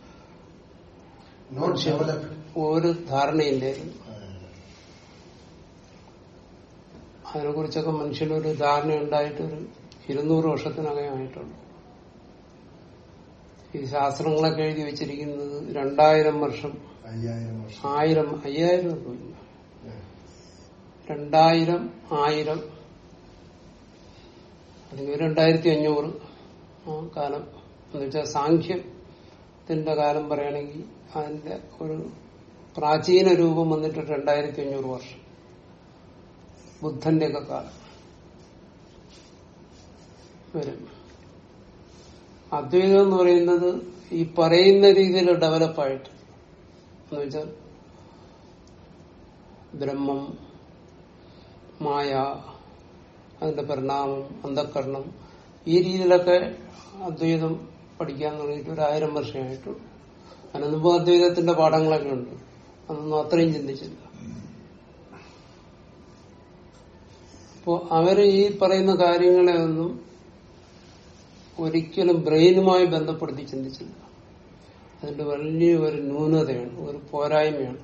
Not developed. ഒരു ധാരണയില്ലേ അതെ. അതിനെ കുറിച്ചൊക്കെ മനുഷ്യനൊരു ധാരണ ഉണ്ടായിട്ട് ഒരു ഇരുന്നൂറ് വർഷത്തിനകം ആയിട്ടുള്ളൂ ഈ ശാസ്ത്രങ്ങളൊക്കെ എഴുതി വെച്ചിരിക്കുന്നത് രണ്ടായിരം വർഷം അയ്യായിരം വർഷം ആയിരം അയ്യായിരം ഒന്നും ഇല്ല അല്ലേ? രണ്ടായിരം ആയിരം അല്ലെങ്കിൽ രണ്ടായിരത്തി അഞ്ഞൂറ് ആ കാലം എന്ന് വെച്ചാൽ സാഖ്യത്തിന്റെ കാലം പറയുകയാണെങ്കിൽ അതിന്റെ ഒരു പ്രാചീന രൂപം വന്നിട്ട് രണ്ടായിരത്തി അഞ്ഞൂറ് വർഷം ബുദ്ധന്റെ ഒക്കെ കാലം വരും അദ്വൈതം എന്ന് പറയുന്നത് ഈ പറയുന്ന രീതിയിൽ ഡെവലപ്പായിട്ട് എന്ന് വെച്ചാൽ ബ്രഹ്മം മായ അതിന്റെ പരിണാമം അന്ധക്കരണം ഈ രീതിയിലൊക്കെ അദ്വൈതം പഠിക്കാൻ തുടങ്ങിയിട്ട് ഒരു ആയിരം വർഷമായിട്ടു അതിന് മുമ്പ് അദ്വൈതത്തിന്റെ പാഠങ്ങളൊക്കെ ഉണ്ട് അതൊന്നും അത്രയും ചിന്തിച്ചില്ല അപ്പോ അവര് ഈ പറയുന്ന കാര്യങ്ങളെ ഒന്നും ഒരിക്കലും ബ്രെയിനുമായി ബന്ധപ്പെടുത്തി ചിന്തിച്ചില്ല അതിന്റെ വലിയ ഒരു ന്യൂനതയാണ് ഒരു പോരായ്മയാണ്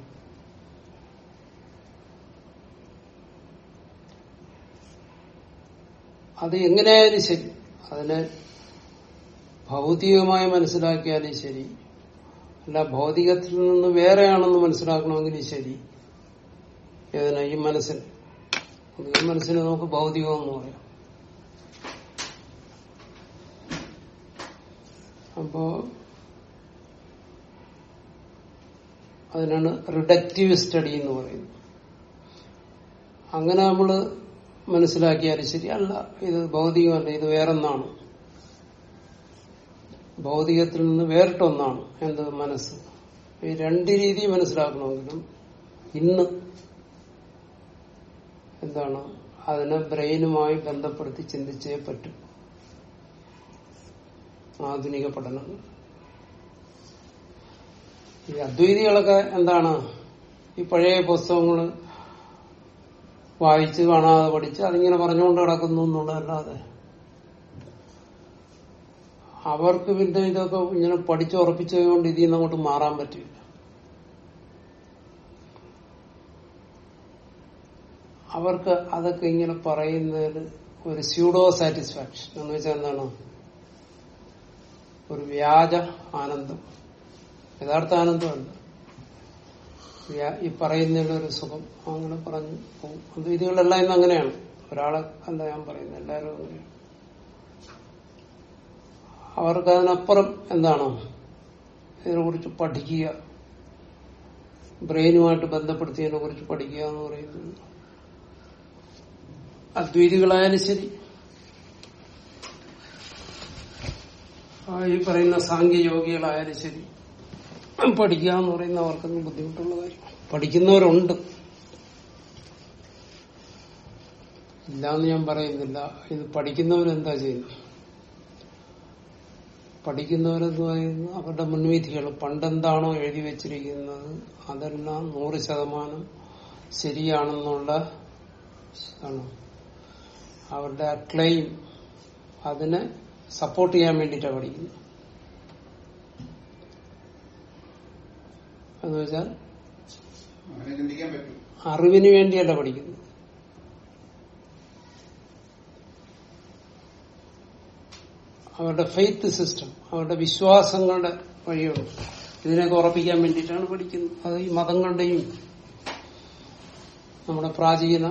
അത് എങ്ങനെയായാലും ശരി അതിനെ ഭൗതികമായി മനസ്സിലാക്കിയാലും ശരി അല്ല ഭൗതികത്തിൽ നിന്ന് വേറെയാണെന്ന് മനസ്സിലാക്കണമെങ്കിലും ശരി ഏതിനാ ഈ മനസ്സിന് ഈ മനസ്സിനെ നമുക്ക് ഭൗതികം എന്ന് പറയാം അപ്പോ അതിനാണ് റിഡക്റ്റീവ് സ്റ്റഡി എന്ന് പറയുന്നത് അങ്ങനെ നമ്മള് മനസ്സിലാക്കിയാലും ശരി അല്ല ഇത് ഭൗതികമല്ല ഇത് വേറൊന്നാണ് ഭൗതികത്തിൽ നിന്ന് വേറിട്ടൊന്നാണ് എന്ത് മനസ്സ് ഈ രണ്ട് രീതി മനസ്സിലാക്കണമെങ്കിലും ഇന്ന് എന്താണ് അതിനെ ബ്രെയിനുമായി ബന്ധപ്പെടുത്തി ചിന്തിച്ചേ പറ്റും ആധുനിക പഠനങ്ങൾ ഈ അദ്വൈതികളൊക്കെ എന്താണ് ഈ പഴയ പുസ്തകങ്ങൾ വായിച്ച് കാണാതെ പഠിച്ച് അതിങ്ങനെ പറഞ്ഞുകൊണ്ട് കിടക്കുന്നു എന്നുള്ളതല്ലാതെ അവർക്ക് പിന്നെ ഇതൊക്കെ ഇങ്ങനെ പഠിച്ചുറപ്പിച്ചതുകൊണ്ട് ഇതിൽ നിന്ന് അങ്ങോട്ട് മാറാൻ പറ്റില്ല അവർക്ക് അതൊക്കെ ഇങ്ങനെ പറയുന്നതിൽ ഒരു സ്യൂഡോ സാറ്റിസ്ഫാക്ഷൻ എന്ന് വെച്ചാൽ എന്താണ് ഒരു വ്യാജ ആനന്ദം യഥാർത്ഥ ആനന്ദമല്ല വ്യാ- ഈ പറയുന്നതിൽ ഒരു സുഖം അങ്ങനെ പറഞ്ഞു പോകും അത് ഇതുകളെല്ലാം ഇന്ന് അങ്ങനെയാണ് ഒരാളെ അല്ല ഞാൻ പറയുന്നത് എല്ലാവരും അങ്ങനെയാണ് അവർക്ക് അതിനപ്പുറം എന്താണ് ഇതിനെക്കുറിച്ച് പഠിക്കുക ബ്രെയിനുമായിട്ട് ബന്ധപ്പെടുത്തിയതിനെ കുറിച്ച് പഠിക്കുക എന്ന് പറയുന്നത് അദ്വൈതികളായാലും ശരി ആ ഈ പറയുന്ന സാങ്കേയോഗികളായാലും ശരി പഠിക്കുക എന്ന് പറയുന്ന അവർക്കൊന്നും ബുദ്ധിമുട്ടുള്ള കാര്യം പഠിക്കുന്നവരുണ്ട് ഇല്ലാന്ന് ഞാൻ പറയുന്നില്ല ഇത് പഠിക്കുന്നവരെന്താ ചെയ്യുന്നത് പഠിക്കുന്നവരെന്ന് പറയുന്നത് അവരുടെ മുൻവിധികൾ പണ്ടെന്താണോ എഴുതി വെച്ചിരിക്കുന്നത് അതെല്ലാം നൂറ് ശതമാനം ശരിയാണെന്നുള്ള ആണ് അവരുടെ ആ ക്ലെയിം അതിനെ സപ്പോർട്ട് ചെയ്യാൻ വേണ്ടിയിട്ടാണ് പഠിക്കുന്നത് എന്ന് വെച്ചാൽ അങ്ങനെ ചിന്തിക്കാൻ പറ്റും അറിവിന് വേണ്ടിയല്ല പഠിക്കുന്നത് അവരുടെ ഫെയ്ത്ത് സിസ്റ്റം അവരുടെ വിശ്വാസങ്ങളുടെ വഴിയുണ്ട് ഇതിനൊക്കെ ഉറപ്പിക്കാൻ വേണ്ടിയിട്ടാണ് പഠിക്കുന്നത് അത് ഈ മതങ്ങളുടെയും നമ്മുടെ പ്രാചീന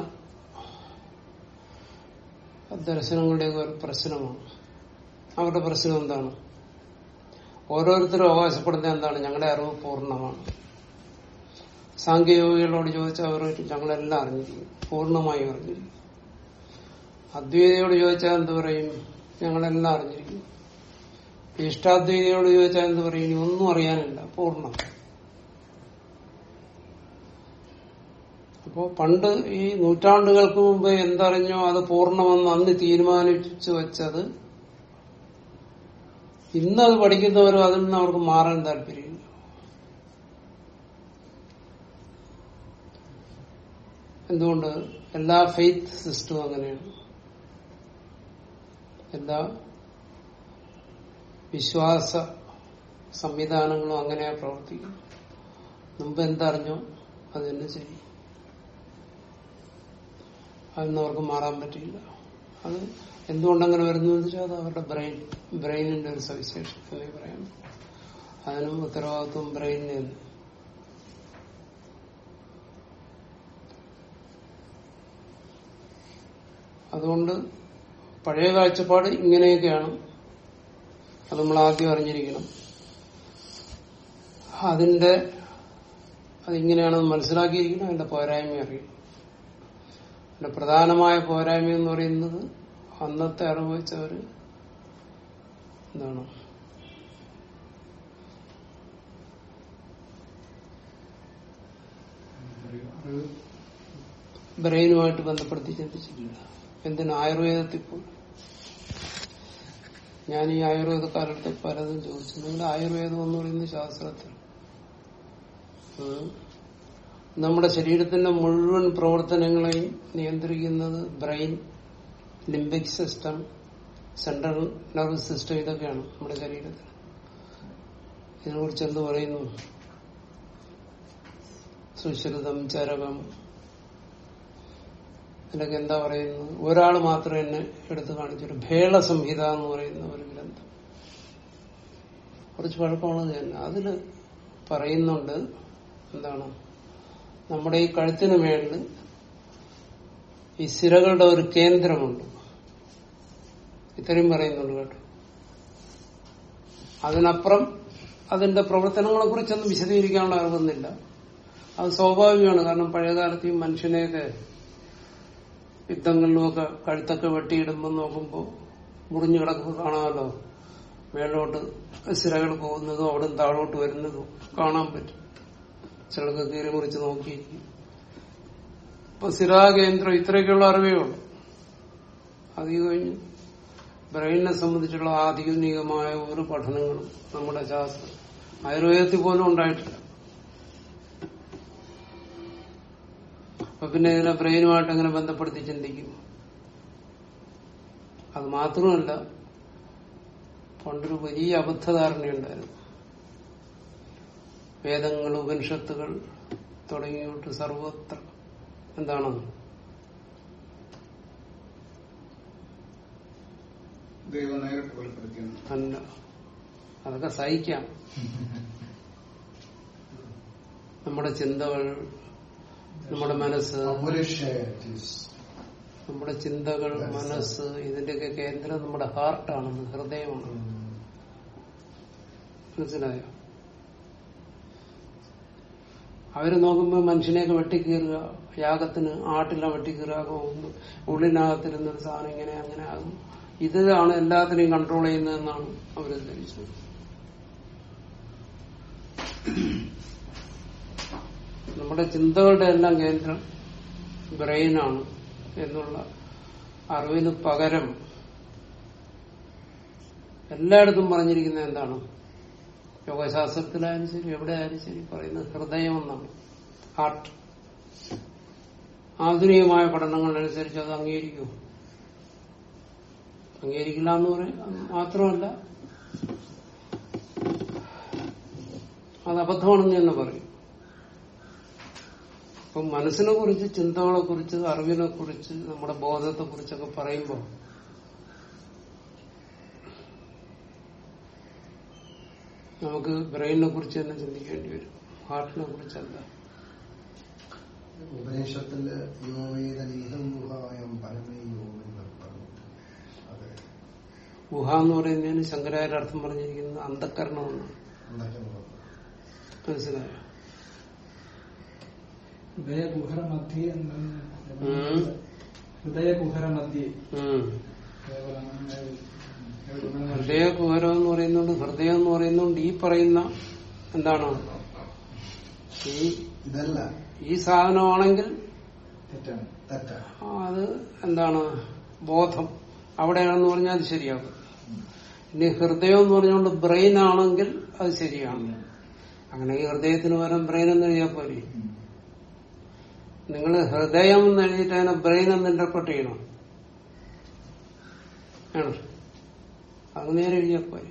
ദർശനങ്ങളുടെയൊക്കെ ഒരു പ്രശ്നമാണ് അവരുടെ പ്രശ്നം എന്താണ് ഓരോരുത്തരും അവകാശപ്പെടുന്നത് എന്താണ് ഞങ്ങളുടെ അറിവ് പൂർണ്ണമാണ് സാങ്കേതികളോട് ചോദിച്ചാൽ അവർ ഞങ്ങളെല്ലാം അറിഞ്ഞിരിക്കും പൂർണ്ണമായും അറിഞ്ഞിരിക്കും അദ്വൈതയോട് ചോദിച്ചാൽ എന്ത് പറയും ഞങ്ങളെല്ലാം അറിഞ്ഞിരിക്കും ഇഷ്ടാദ്വൈതയോട് ചോദിച്ചാൽ എന്ത് പറയും ഇനി ഒന്നും അറിയാനില്ല പൂർണ്ണം അപ്പോ പണ്ട് ഈ നൂറ്റാണ്ടുകൾക്ക് മുമ്പ് എന്തറിഞ്ഞോ അത് പൂർണ്ണമെന്ന് അന്ന് തീരുമാനിച്ചു വെച്ചത് ഇന്നത് പഠിക്കുന്നവരും അതിൽ നിന്ന് അവർക്ക് മാറാൻ താല്പര്യമില്ല എന്തുകൊണ്ട് എല്ലാ ഫെയ്ത്ത് സിസ്റ്റവും അങ്ങനെയാണ് എല്ലാ വിശ്വാസ സംവിധാനങ്ങളും അങ്ങനെയാ പ്രവർത്തിക്കും മുമ്പ് എന്തറിഞ്ഞോ അത് തന്നെ ശരി അതൊന്നും അവർക്ക് മാറാൻ പറ്റില്ല അത് എന്തുകൊണ്ടങ്ങനെ വരുന്നു എന്ന് വെച്ചാൽ അത് അവരുടെ ബ്രെയിൻ ബ്രെയിനിന്റെ ഒരു സവിശേഷം എന്നേ പറയാം അതിനും ഉത്തരവാദിത്വം ബ്രെയിനിന് തന്നെ അതുകൊണ്ട് പഴയ കാഴ്ചപ്പാട് ഇങ്ങനെയൊക്കെയാണ് അത് നമ്മൾ ആദ്യം അറിഞ്ഞിരിക്കണം അതിന്റെ അതിങ്ങനെയാണെന്ന് മനസ്സിലാക്കിയിരിക്കണം അതിന്റെ പോരായ്മ അറിയണം അതിന്റെ പ്രധാനമായ പോരായ്മ എന്ന് പറയുന്നത് അന്നത്തെ അറിവ് വെച്ചവര് എന്താണ് ബ്രെയിനുമായിട്ട് ബന്ധപ്പെടുത്തി ചിന്തിച്ചിട്ടില്ല എന്തിന് ആയുർവേദത്തിൽ പോയി ഞാൻ ഈ ആയുർവേദക്കാരടുത്ത് പലതും ചോദിച്ചു നിങ്ങളുടെ ആയുർവേദം എന്ന് പറയുന്ന ശാസ്ത്രത്തിൽ ഉം, നമ്മുടെ ശരീരത്തിന്റെ മുഴുവൻ പ്രവർത്തനങ്ങളെയും നിയന്ത്രിക്കുന്നത് brain limbic system central nervous system ഇതൊക്കെയാണ് നമ്മുടെ ശരീരത്തിൽ ഇതിനെക്കുറിച്ച് എന്ത് പറയുന്നു സുശ്രുതം ചരകം ഇതിലൊക്കെ എന്താ പറയുന്നത് ഒരാൾ മാത്രം എന്നെ എടുത്തു കാണിച്ചൊരു ഭേള സംഹിത എന്ന് പറയുന്ന ഒരു ഗ്രന്ഥം കുറച്ച് പഴക്കമുള്ളത് തന്നെ അതില് പറയുന്നുണ്ട് എന്താണ് നമ്മുടെ ഈ കഴുത്തിന് മേളിൽ ഈ സിരകളുടെ ഒരു കേന്ദ്രമുണ്ട് ഇത്രയും പറയുന്നുണ്ട് കേട്ടോ അതിനപ്പുറം അതിന്റെ പ്രവർത്തനങ്ങളെ കുറിച്ചൊന്നും വിശദീകരിക്കാനുള്ള അറിവൊന്നുമില്ല അത് സ്വാഭാവികമാണ് കാരണം പഴയകാലത്ത് ഈ മനുഷ്യനെയൊക്കെ യുദ്ധങ്ങളിലുമൊക്കെ കഴുത്തൊക്കെ വെട്ടിയിടുമ്പോൾ നോക്കുമ്പോൾ മുറിഞ്ഞു കിടക്കുമ്പോൾ കാണാമല്ലോ മേലോട്ട് സിരകൾ പോകുന്നതും അവിടെ നിന്ന് താഴോട്ട് വരുന്നതും കാണാൻ പറ്റും ചിലർക്ക് കീറി മുറിച്ച് നോക്കിയിരിക്കും ഇപ്പൊ സിരാകേന്ദ്രം ഇത്രയൊക്കെയുള്ള അറിവേ ഉള്ളൂ അത് കഴിഞ്ഞ് ബ്രെയിനിനെ സംബന്ധിച്ചുള്ള ആധുനികമായ ഒരു പഠനങ്ങളും നമ്മുടെ ശാസ്ത്രം ആയുർവേദത്തിൽ പോലും ഉണ്ടായിട്ടില്ല അപ്പൊ പിന്നെ ഇതിനെ ബ്രെയിനുമായിട്ട് എങ്ങനെ ബന്ധപ്പെടുത്തി ചിന്തിക്കും അത് മാത്രമല്ല പണ്ടൊരു വലിയ അബദ്ധധാരണയുണ്ടായിരുന്നു വേദങ്ങൾ ഉപനിഷത്തുകൾ തുടങ്ങിയിട്ട് സർവത്ര എന്താണ് ദൈവം നേരിട്ട് വെളിപ്പെടുത്തിയെന്ന് അല്ല അതൊക്കെ സഹിക്കാം നമ്മുടെ ചിന്തകൾ നമ്മുടെ മനസ്സ് Amurish it is. നമ്മുടെ ചിന്തകൾ മനസ്സ് ഇതിന്റെയൊക്കെ കേന്ദ്രം നമ്മുടെ ഹാർട്ടാണെന്ന് ഹൃദയമാണ് മനസ്സിലായോ അവര് നോക്കുമ്പോ മനുഷ്യനെയൊക്കെ വെട്ടിക്കീറുക യാഗത്തിന് ആട്ടില്ല വെട്ടിക്കീറുക ഉള്ളിനകത്തിരുന്നൊരു സാധനം ഇങ്ങനെ അങ്ങനെ ആകും ഇതാണ് എല്ലാത്തിനെയും കൺട്രോൾ ചെയ്യുന്നതെന്നാണ് അവര് ധരിച്ചത് നമ്മുടെ ചിന്തകളുടെ എല്ലാം കേന്ദ്രം ബ്രെയിനാണ് എന്നുള്ള അറിവിന് പകരം എല്ലായിടത്തും പറഞ്ഞിരിക്കുന്നത് എന്താണ് യോഗശാസ്ത്രത്തിലായാലും ശരി എവിടെ ആയാലും ശരി പറയുന്നത് ഹൃദയം എന്നാണ് ഹാർട്ട് ആധുനികമായ പഠനങ്ങളനുസരിച്ച് അത് അംഗീകരിക്കും അംഗീകരിക്കില്ല എന്ന് പറയാം മാത്രമല്ല അത് അബദ്ധമാണെന്ന് തന്നെ പറയും അപ്പൊ മനസ്സിനെ കുറിച്ച് ചിന്തകളെ കുറിച്ച് അറിവിനെ കുറിച്ച് നമ്മുടെ ബോധത്തെ കുറിച്ചൊക്കെ പറയുമ്പോൾ നമുക്ക് ബ്രെയിനിനെ കുറിച്ച് തന്നെ ചിന്തിക്കേണ്ടി വരും ഹാർട്ടിനെ കുറിച്ചല്ല ഉപനിഷത്തില് യോവേദനീതം ഗുഹായം പരമേ യോഗം പറഞ്ഞിട്ട് അതെ ഗുഹ എന്ന് പറയുന്നതിന് ശങ്കരാചാര്യ അർത്ഥം പറഞ്ഞിരിക്കുന്നത് അന്ധക്കരണമെന്നാണ് എന്തൊക്കെ നോക്കാം. മനസ്സിലായോ ഹൃദയകുഹര മധ്യേ ഉം. ഹൃദയകുഹര മധ്യേ ഉം. കേവലം ഹൃദയകുഹരം എന്ന് പറയുന്നുണ്ട് ഹൃദയം എന്ന് പറയുന്നുണ്ട് ഈ പറയുന്ന എന്താണ് ഈ ഇതല്ല ഈ സാധനമാണെങ്കിൽ തെറ്റാണ് തെറ്റാണ് ആ, അത് എന്താണ് ബോധം അവിടെയാണെന്ന് പറഞ്ഞാൽ അത് ശരിയാകും ഇനി ഹൃദയം എന്ന് പറഞ്ഞുകൊണ്ട് ബ്രെയിൻ ആണെങ്കിൽ അത് ശരിയാണ് അങ്ങനെ ഈ ഹൃദയത്തിന് പകരം ബ്രെയിൻ എന്ന് എഴുതിയാൽ പോരെ നിങ്ങൾ ഹൃദയം എന്ന് എഴുതിയിട്ട് അതിനെ ബ്രെയിൻ എന്ന് ഇന്റർപ്രട്ട് ചെയ്യണം ആണ് അത് നേരെ എഴുതിയാൽ പോരെ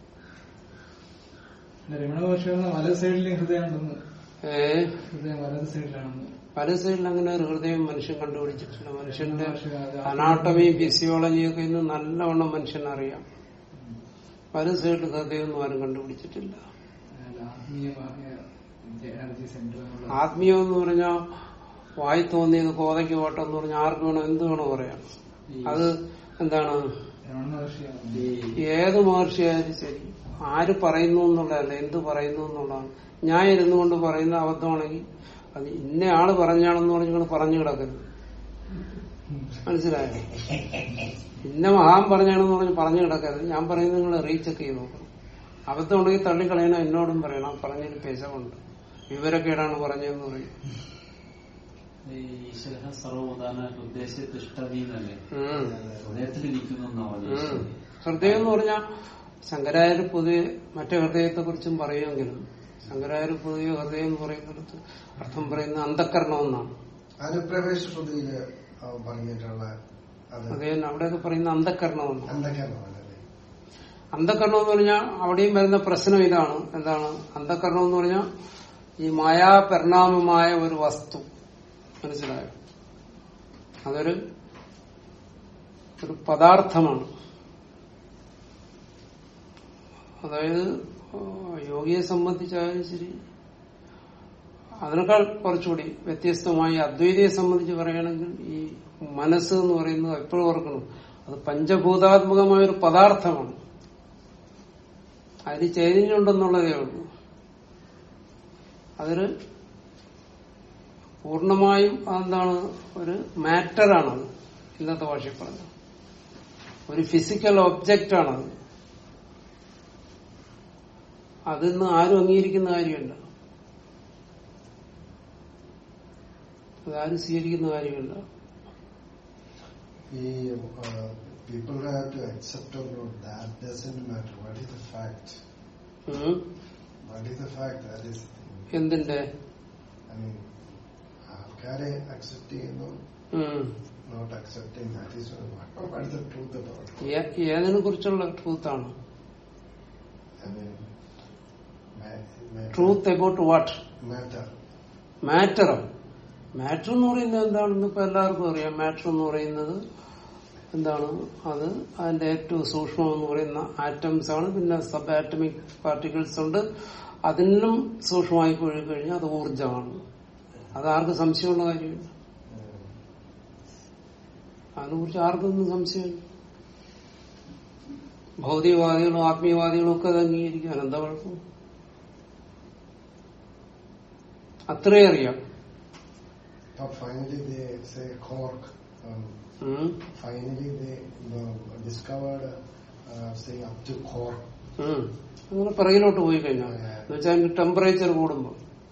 രമണ ഭാഷ വലത് സൈഡിലും ഹൃദയം ഉണ്ടെന്ന് ഏ ഹൃദയം വലത് സൈഡിലാണെന്ന് പല സൈഡിൽ അങ്ങനെ ഒരു ഹൃദയം മനുഷ്യൻ കണ്ടുപിടിച്ചിട്ടില്ല മനുഷ്യന്റെ പക്ഷേ അത് അനാട്ടമിയും ഫിസിയോളജിയും ഒക്കെ ഇന്ന് നല്ലവണ്ണം മനുഷ്യനറിയാം പല സൈഡിൽ ഹൃദയമൊന്നും ആരും കണ്ടുപിടിച്ചിട്ടില്ല അല്ല, ആത്മീയമായ എനർജി സെന്റർ എന്നുള്ള ആത്മീയം എന്ന് പറഞ്ഞാൽ വായി തോന്നിയത് കോതയ്ക്ക് ഓട്ടം എന്ന് പറഞ്ഞാൽ ആർക്ക് വേണോ എന്ത് വേണോ പറയാം അത് എന്താണ് രമണ മഹർഷിയാണ് ഏത് മഹർഷിയായാലും ശരി ആര് പറയുന്നു എന്നുള്ളതല്ല എന്ത് പറയുന്നു എന്നുള്ളതാണ് ഞാൻ ഇരുന്നു കൊണ്ട് പറയുന്ന അബദ്ധമാണെങ്കിൽ അത് ഇന്ന ആള് പറഞ്ഞാണെന്ന് പറഞ്ഞുകൊണ്ട് പറഞ്ഞു കിടക്കരുത് മനസ്സിലായോ ഇന്ന മഹാൻ പറഞ്ഞാണെന്ന് പറഞ്ഞ് പറഞ്ഞു കിടക്കരുത് ഞാൻ പറയുന്നത് നിങ്ങൾ റീചെക്ക് ചെയ്ത് നോക്കണം അബദ്ധം ഉണ്ടെങ്കിൽ തള്ളിക്കളയണം എന്നോടും പറയണം പറഞ്ഞതിന് പെശമുണ്ട് വിവരക്കേടാണ് പറഞ്ഞതെന്ന് പറയും ഈ ഈശ്വര സർവോദാന ഉദ്ദേശ തിഷ്ടതീന്നല്ലേ ഉം. ഹൃദയത്തിലിരിക്കുന്നു എന്നാ ഉം. പറഞ്ഞത് ഹൃദയം എന്ന് പറഞ്ഞാൽ ശങ്കരാചാര്യ പൊതുവെ മറ്റേ ഹൃദയത്തെ കുറിച്ചും പറയുമെങ്കിലും ശങ്കരാചാര്യ പൊതുവെ ഹൃദയം എന്ന് പറയുന്നിടത്ത് അർത്ഥം പറയുന്ന അന്ധക്കരണം എന്നാണ് അനുപ്രവേശ ശ്രുതിയില് ആ പറഞ്ഞിട്ടുള്ള അത് ഹൃദയം അവിടെയൊക്കെ പറയുന്ന അന്ധക്കരണം എന്നാണ് എന്തൊക്കെയാണല്ലേ അന്ധക്കരണം എന്ന് പറഞ്ഞാൽ അവിടെയും വരുന്ന പ്രശ്നം ഇതാണ് എന്താണ് അന്ധക്കരണം എന്ന് പറഞ്ഞാൽ ഈ മായാപരിണാമമായ ഒരു വസ്തു മനസ്സിലായോ അതൊരു ഒരു പദാർത്ഥമാണ് അതായത് ആ, യോഗിയെ സംബന്ധിച്ചായാലും ശരി അതിനേക്കാൾ കുറച്ചുകൂടി വ്യത്യസ്തമായി അദ്വൈതയെ സംബന്ധിച്ച് പറയുകയാണെങ്കിൽ ഈ മനസ്സ് എന്ന് പറയുന്നത് എപ്പോഴും ഓർക്കണം അത് പഞ്ചഭൂതാത്മകമായ ഒരു പദാർത്ഥമാണ് അതിന് ചൈതന്യമുണ്ടെന്നുള്ളതേ ഉള്ളൂ അതൊരു പൂർണ്ണമായും അതെന്താണ് ഒരു മാറ്ററാണത് ഇന്നത്തെ ഭാഷയിൽ പറഞ്ഞത് ഒരു ഫിസിക്കൽ ഒബ്ജക്റ്റ് ആണത് അതിന്ന് ആരും അംഗീകരിക്കുന്ന കാര്യമല്ല അതാരും സ്വീകരിക്കുന്ന കാര്യമല്ല ഈ people have to accept or not that doesn't matter what is the fact ഉം. What is the fact that is എന്തിന്റെ ഐ മീൻ ആൾക്കാരെ അക്സെപ്റ്റ് ചെയ്യുന്നു ഉം. Not accepting that is what is the truth about ഏ- ഏതിനെ കുറിച്ചുള്ള ട്രൂത്താണ് I mean truth about what matter മാറ്ററോ മാറ്റർ എന്ന് പറയുന്നത് എന്താണെന്ന് ഇപ്പൊ എല്ലാവർക്കും അറിയാം മാറ്റർ എന്ന് പറയുന്നത് എന്താണ് അത് അതിന്റെ ഏറ്റവും സൂക്ഷ്മം എന്ന് പറയുന്ന ആറ്റംസ് ആണ് പിന്നെ സബ് ആറ്റമിക് പാർട്ടിക്കിൾസ് ഉണ്ട് അതിനും സൂക്ഷ്മമായി പോയി കഴിഞ്ഞാൽ അത് ഊർജമാണ് അത് ആർക്കും സംശയമുള്ള കാര്യമില്ല അതിനെ കുറിച്ച് ആർക്കൊന്നും സംശയമില്ല ഭൗതികവാദികളും ആത്മീയവാദികളും ഒക്കെ അത് അംഗീകരിക്കും അതെന്താ കുഴപ്പം അത്രേ അറിയാം But finally they say cork. Um, ഉം. finally they uh, discovered uh, say up to cork. ഉം. അങ്ങനെ പിറകിലോട്ട് പോയി കഴിഞ്ഞാൽ എന്ന് വെച്ചാൽ അതിന്റെ ടെമ്പറേച്ചർ കൂടുമ്പോൾ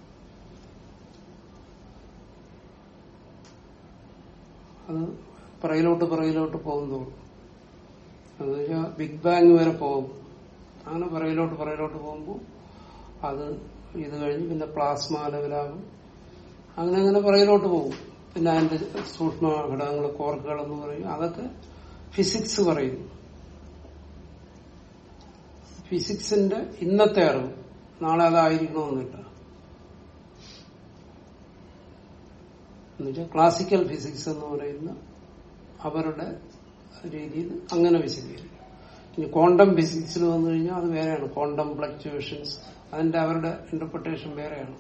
അത് പിറകിലോട്ട് പിറകിലോട്ട് പോകുന്നതോളും എന്ന് വെച്ചാൽ ബിഗ് ബാങ് വരെ പോകും അങ്ങനെ പിറകിലോട്ട് പിറകിലോട്ട് പോകുമ്പോൾ അത് ഇത് കഴിഞ്ഞ് പിന്നെ പ്ലാസ്മ ലെവലാകും അങ്ങനെ അങ്ങനെ പിറകിലോട്ട് പോകും പിന്നെ അതിന്റെ സൂക്ഷ്മ ഘടകങ്ങൾ കോർക്കുകൾ എന്ന് പറയും അതൊക്കെ ഫിസിക്സ് പറയുന്നു ഫിസിക്സിന്റെ ഇന്നത്തെ അറിവ് നാളെ അതായിരിക്കണമെന്നില്ല എന്നുവെച്ചാൽ ക്ലാസിക്കൽ ഫിസിക്സ് എന്ന് പറയുന്ന അവരുടെ രീതിയിൽ അങ്ങനെ വിശദീകരിക്കും ഇനി ക്വാണ്ടം ഫിസിക്സിൽ വന്നു കഴിഞ്ഞാൽ അത് വേറെയാണ് ക്വാണ്ടം ഫ്ലക്ച്വേഷൻസ് അതിന്റെ അവരുടെ ഇന്റർപ്രിട്ടേഷൻ വേറെയാണ്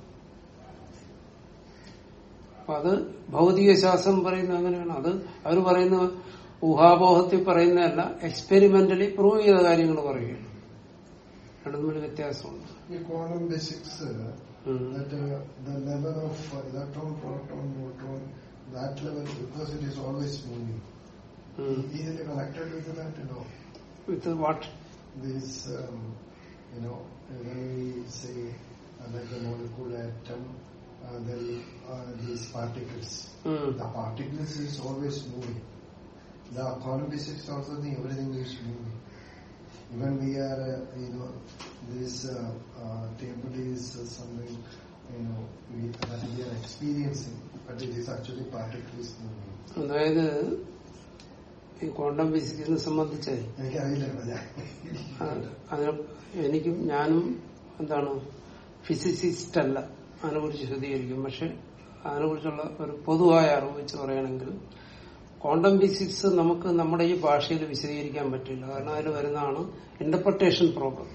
അപ്പൊ അത് ഭൗതിക ശാസ്ത്രം പറയുന്നത് അങ്ങനെയാണ് അത് അവർ പറയുന്ന ഊഹാപോഹത്തിൽ പറയുന്നതല്ല എക്സ്പെരിമെന്റലി പ്രൂവ് ചെയ്ത കാര്യങ്ങൾ പറയുകയാണ് രണ്ടും തമ്മിൽ വ്യത്യാസമുണ്ട് In quantum physics, uh, ഉം. that uh, the level of uh, electron, proton, neutron, that level, because it is always moving, ഉം. easily connected with that, you know. With what This, um, you know, when we say uh, like the molecule atom, uh, then uh, these particles. The particles is always moving. The quantum physics also think everything is moving. Even we are, uh, you know, this uh, uh, table is uh, something, you know, we, that we are experiencing, but it is actually particles moving. അതായത് ഈ quantum ഫിസിക്സിനെ സംബന്ധിച്ച് എനിക്കറിയില്ല ഞാൻ അതിന് എനിക്കും ഞാനും എന്താണ് physicist അല്ല അതിനെ കുറിച്ച് ശ്രദ്ധികരിക്കും പക്ഷെ അതിനെ കുറിച്ചുള്ള ഒരു പൊതുവായ അറിവ് വെച്ച് പറയുകയാണെങ്കിൽ ക്വാണ്ടം ഫിസിക്സ് നമുക്ക് നമ്മുടെ ഈ ഭാഷയിൽ വിശദീകരിക്കാൻ പറ്റില്ല കാരണം അതിൽ വരുന്നതാണ് ഇന്റർപ്രിട്ടേഷൻ പ്രോബ്ലം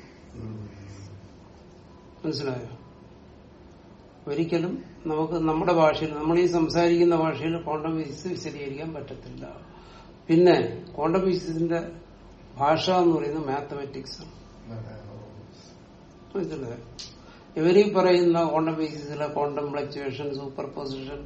മനസ്സിലായോ ഒരിക്കലും നമുക്ക് നമ്മുടെ ഭാഷയിൽ നമ്മൾ ഈ സംസാരിക്കുന്ന ഭാഷയിൽ ക്വാണ്ടം ഫിസിക്സ് വിശദീകരിക്കാൻ പറ്റത്തില്ല പിന്നെ ക്വാണ്ടം ഫിസിക്സിന്റെ ഭാഷ എന്ന് പറയുന്നത് മാത്തമാറ്റിക്സ് ആണ് മനസ്സിലായോ ഇവരീ പറയുന്ന ക്വാണ്ടം ഫിസിക്സിലെ ക്വാണ്ടം ഫ്ലക്ച്വേഷൻ സൂപ്പർ പൊസിഷൻ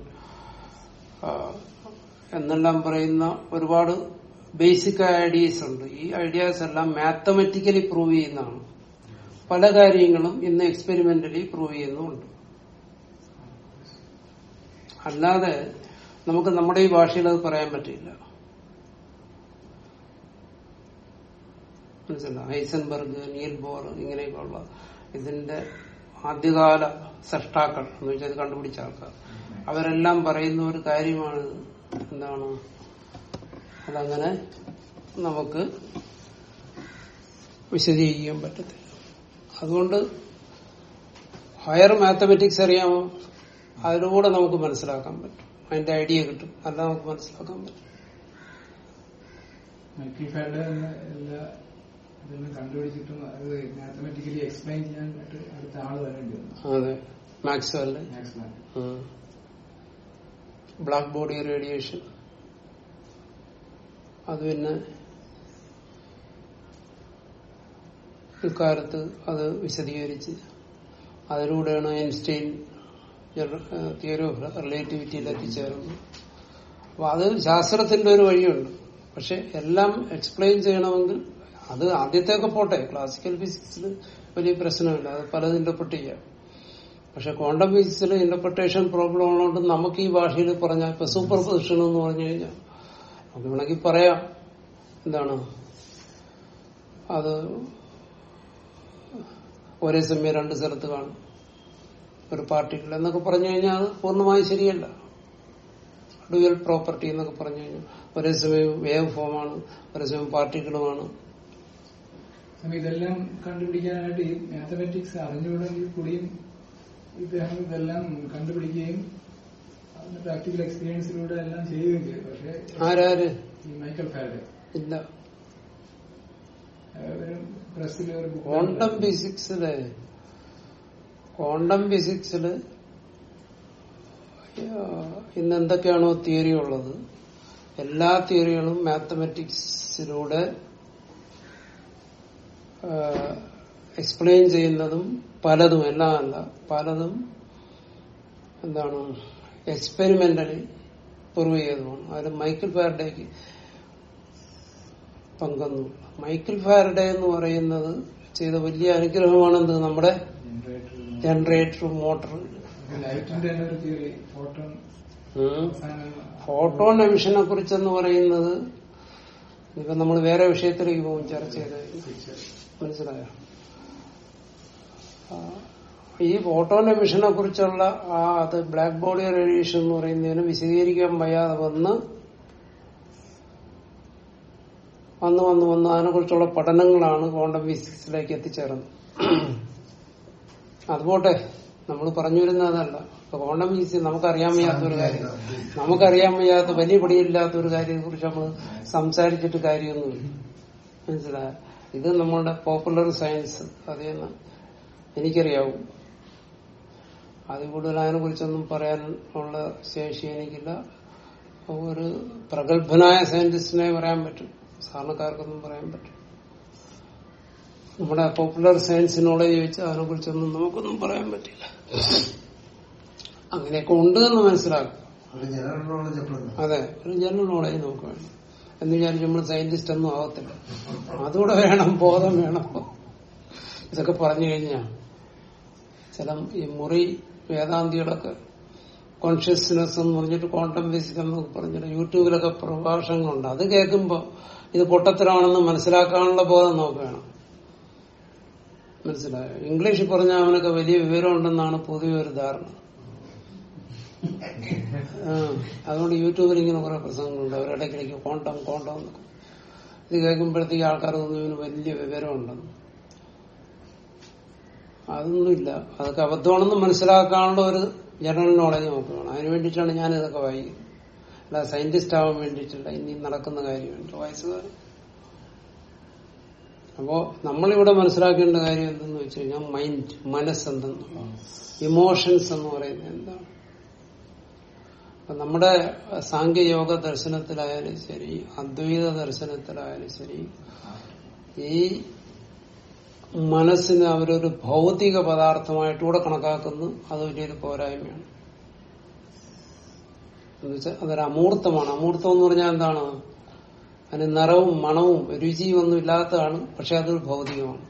എന്നെല്ലാം പറയുന്ന ഒരുപാട് ബേസിക് ഐഡിയസ് ഉണ്ട് ഈ ഐഡിയാസ് എല്ലാം മാത്തമാറ്റിക്കലി പ്രൂവ് ചെയ്യുന്നതാണ് പല കാര്യങ്ങളും ഇന്ന് എക്സ്പെരിമെന്റലി പ്രൂവ് ചെയ്യുന്നുമുണ്ട് അല്ലാതെ നമുക്ക് നമ്മുടെ ഈ ഭാഷയിൽ അത് പറയാൻ പറ്റില്ല മനസ്സിലായി ഹൈസൻബർഗ് നീൽ ബോർ ഇങ്ങനെയൊക്കെയുള്ള ഇതിന്റെ ആദ്യകാല സൃഷ്ടാക്കൾ എന്ന് വെച്ചാൽ ഇത് കണ്ടുപിടിച്ച ആൾക്കാർ അവരെല്ലാം പറയുന്ന ഒരു കാര്യമാണ് എന്താണ് അതങ്ങനെ നമുക്ക് വിശദീകരിക്കാൻ പറ്റത്തില്ല അതുകൊണ്ട് ഹയർ മാത്തമെറ്റിക്സ് അറിയാമോ അതിലൂടെ നമുക്ക് മനസ്സിലാക്കാൻ പറ്റും അതിന്റെ ഐഡിയ കിട്ടും അല്ല നമുക്ക് മനസ്സിലാക്കാൻ പറ്റും മൈക്കിൾ ഫാരഡെ എന്ന എല്ലാ ഇതൊന്നും കണ്ടുപിടിച്ചിട്ടും അത് മാത്തമാറ്റിക്കലി എക്സ്പ്ലെയിൻ ചെയ്യാനായിട്ട് അടുത്ത ആള് വരേണ്ടി വന്നു അതെ Maxwell maths man black body radiation അത് പിന്നെ ഇക്കാലത്ത് അത് വിശദീകരിച്ച് അതിലൂടെയാണ് ഐൻസ്റ്റൈൻ തിയറി ഓഫ് റിലേറ്റിവിറ്റിയിൽ എത്തിച്ചേർന്നത് അപ്പൊ അത് ശാസ്ത്രത്തിന്റെ ഒരു വഴിയുണ്ട് പക്ഷെ എല്ലാം എക്സ്പ്ലെയിൻ ചെയ്യണമെങ്കിൽ അത് ആദ്യത്തെയൊക്കെ പോട്ടെ ക്ലാസിക്കൽ ഫിസിക്സിൽ വലിയ പ്രശ്നമില്ല അത് പലത് ഇന്റർപ്രറ്റ് ചെയ്യാം പക്ഷെ ക്വാണ്ടം ഫിസിക്സിൽ ഇന്റർപ്രിട്ടേഷൻ പ്രോബ്ലം ഉള്ളതുകൊണ്ട് നമുക്ക് ഈ ഭാഷയിൽ പറഞ്ഞാൽ ഇപ്പൊ സൂപ്പർ പൊസിഷൻ എന്ന് പറഞ്ഞു കഴിഞ്ഞാൽ നമുക്ക് വേണമെങ്കിൽ പറയാം എന്താണ് അത് ഒരേ സമയം രണ്ട് സ്ഥലത്ത് കാണും ഒരു പാർട്ടിക്കിൾ എന്നൊക്കെ പറഞ്ഞു കഴിഞ്ഞാൽ അത് പൂർണ്ണമായും ശരിയല്ല ഡുവൽ പ്രോപ്പർട്ടി എന്നൊക്കെ പറഞ്ഞു കഴിഞ്ഞാൽ ഒരേ സമയം വേവ് ഫോമാണ് ഒരേ സമയം പാർട്ടിക്കിളുമാണ് സമയം ഇതെല്ലാം കണ്ടുപിടിക്കാനായിട്ട് ഈ മാത്തമാറ്റിക്സ് അറിഞ്ഞുകൂടെങ്കിൽ കൂടിയും ഇദ്ദേഹം ഇതെല്ലാം കണ്ടുപിടിക്കുകയും അതിന്റെ പ്രാക്ടിക്കൽ എക്സ്പീരിയൻസിലൂടെ എല്ലാം ചെയ്യുകയും ചെയ്തു പക്ഷേ ആരാര് ഈ മൈക്കൽ ഫാരഡെ ഇല്ല ഒരു പ്രസ്സിൽ ഒരു ക്വാണ്ടം ബുക്ക് ഫിസിക്സില് ക്വാണ്ടം ഫിസിക്സില് ഇന്ന് എന്തൊക്കെയാണോ തിയറി ഉള്ളത് എല്ലാ തിയറികളും മാത്തമെറ്റിക്സിലൂടെ എക്സ്പ്ലെയിൻ ചെയ്യുന്നതും പലതും എല്ലാം അല്ല പലതും എന്താണ് എക്സ്പെരിമെന്റലി പ്രൂവ് ചെയ്തതുമാണ് അതിൽ മൈക്കിൾ ഫാരഡേക്ക് പങ്കൊന്നുമില്ല മൈക്കിൾ ഫാരഡേ എന്ന് പറയുന്നത് ചെയ്ത വലിയ അനുഗ്രഹമാണെന്ത് നമ്മുടെ ജനറേറ്റർ മോട്ടർ ലൈറ്റിന്റെ തന്നെ ഒരു തിയറി ഫോട്ടോൺ അവസാനം ഫോട്ടോൺ എമിഷനെ കുറിച്ചെന്ന് പറയുന്നത് ഇപ്പൊ നമ്മൾ വേറെ വിഷയത്തിലേക്ക് പോകും ചർച്ച ചെയ്ത് മനസ്സിലായോ ആ, ഈ ഫോട്ടോൺ എമിഷനെ കുറിച്ചുള്ള ആ അത് ബ്ലാക്ക് ബോഡി റേഡിയേഷൻ എന്ന് പറയുന്നതിന് വിശദീകരിക്കാൻ വയ്യാതെ വന്ന് വന്ന് വന്ന് വന്ന് അതിനെ കുറിച്ചുള്ള പഠനങ്ങളാണ് ക്വാണ്ടം ഫിസിക്സിലേക്ക് എത്തിച്ചേർന്നത് അതുപോട്ടെ നമ്മൾ പറഞ്ഞു വരുന്നത് അതല്ല ഇപ്പൊ ക്വാണ്ടം ഫിസിക്സ് നമുക്കറിയാൻ വയ്യാത്ത ഒരു കാര്യം നമുക്കറിയാൻ വയ്യാത്ത വലിയ പിടിയില്ലാത്ത ഒരു കാര്യത്തെ കുറിച്ച് നമ്മൾ സംസാരിച്ചിട്ട് കാര്യമൊന്നുമില്ല മനസ്സിലായ ഇത് നമ്മളുടെ പോപ്പുലർ സയൻസ് അതേന്ന് എനിക്കറിയാവും അതിൽ കൂടുതൽ അതിനെ കുറിച്ചൊന്നും പറയാൻ ഉള്ള ശേഷി എനിക്കില്ല ഒരു പ്രഗത്ഭനായ സയന്റിസ്റ്റിനെ പറയാൻ പറ്റും സാധാരണക്കാർക്കൊന്നും പറയാൻ പറ്റും നമ്മുടെ പോപ്പുലർ സയൻസ് നോളജ് ചോദിച്ചാൽ അതിനെ കുറിച്ചൊന്നും നമുക്കൊന്നും പറയാൻ പറ്റില്ല അങ്ങനെയൊക്കെ ഉണ്ട് എന്ന് മനസ്സിലാക്കും ഒരു ജനറൽ നോളജ് എപ്പോഴും അതെ ഒരു ജനറൽ നോളജ് നമുക്ക് വേണം എന്ന് വിചാരിച്ച് നമ്മൾ സയന്റിസ്റ്റ് ഒന്നും ആവത്തില്ല അതുകൂടെ വേണം ബോധം വേണം ഇതൊക്കെ പറഞ്ഞു കഴിഞ്ഞാൽ ചില ഈ മുറി വേദാന്തികളൊക്കെ കോൺഷ്യസ്നെസ് എന്ന് പറഞ്ഞിട്ട് ക്വാണ്ടം ഫിസിക്സ് എന്നൊക്കെ പറഞ്ഞിട്ട് യൂട്യൂബിലൊക്കെ പ്രഭാഷണങ്ങളുണ്ട് അത് കേൾക്കുമ്പോൾ ഇത് പൊട്ടത്തരമാണെന്ന് മനസ്സിലാക്കാനുള്ള ബോധം നമുക്ക് വേണം മനസ്സിലായോ ഇംഗ്ലീഷ് പറഞ്ഞാൽ അവനൊക്കെ വലിയ വിവരമുണ്ടെന്നാണ് പൊതുവെ ഒരു ധാരണ ആ, അതുകൊണ്ട് യൂട്യൂബിൽ ഇങ്ങനെ കുറെ പ്രസംഗങ്ങളുണ്ട് അവരിടയ്ക്കിടയ്ക്ക് കോണ്ടം കോണ്ടം എന്നൊക്കെ ഇത് കേൾക്കുമ്പോഴത്തേക്ക് ആൾക്കാർ തോന്നുന്നു ഇവന് വലിയ വിവരമുണ്ടെന്ന് അതൊന്നുമില്ല അതൊക്കെ അബദ്ധമാണെന്ന് മനസ്സിലാക്കാനുള്ള ഒരു ജനറൽ നോളജ് നമുക്ക് വേണം അതിന് വേണ്ടിയിട്ടാണ് ഞാൻ ഇതൊക്കെ വായിക്കുന്നത് അല്ല സയന്റിസ്റ്റ് ആവാൻ വേണ്ടിയിട്ടില്ല ഇനി നടക്കുന്ന കാര്യമുണ്ട് വയസ്സുകാർ അപ്പോ നമ്മളിവിടെ മനസ്സിലാക്കേണ്ട കാര്യം എന്തെന്ന് വെച്ച് കഴിഞ്ഞാൽ മൈൻഡ് മനസ്സെന്തെന്നുള്ള ഇമോഷൻസ് എന്ന് പറയുന്നത് എന്താണ് അപ്പൊ നമ്മുടെ സാങ്കേയോഗ ദർശനത്തിലായാലും ശരി അദ്വൈത ദർശനത്തിലായാലും ശരി ഈ മനസ്സിന് അവരൊരു ഭൗതിക പദാർത്ഥമായിട്ട് കൂടെ കണക്കാക്കുന്നു അത് വലിയൊരു പോരായ്മയാണ് എന്നുവെച്ചാൽ അതൊരു അമൂർത്തമാണ് അമൂർത്തം എന്ന് പറഞ്ഞാൽ എന്താണ് അതിന് നിറവും മണവും രുചിയും ഒന്നും ഇല്ലാത്തതാണ് പക്ഷെ അതൊരു ഭൗതികമാണ്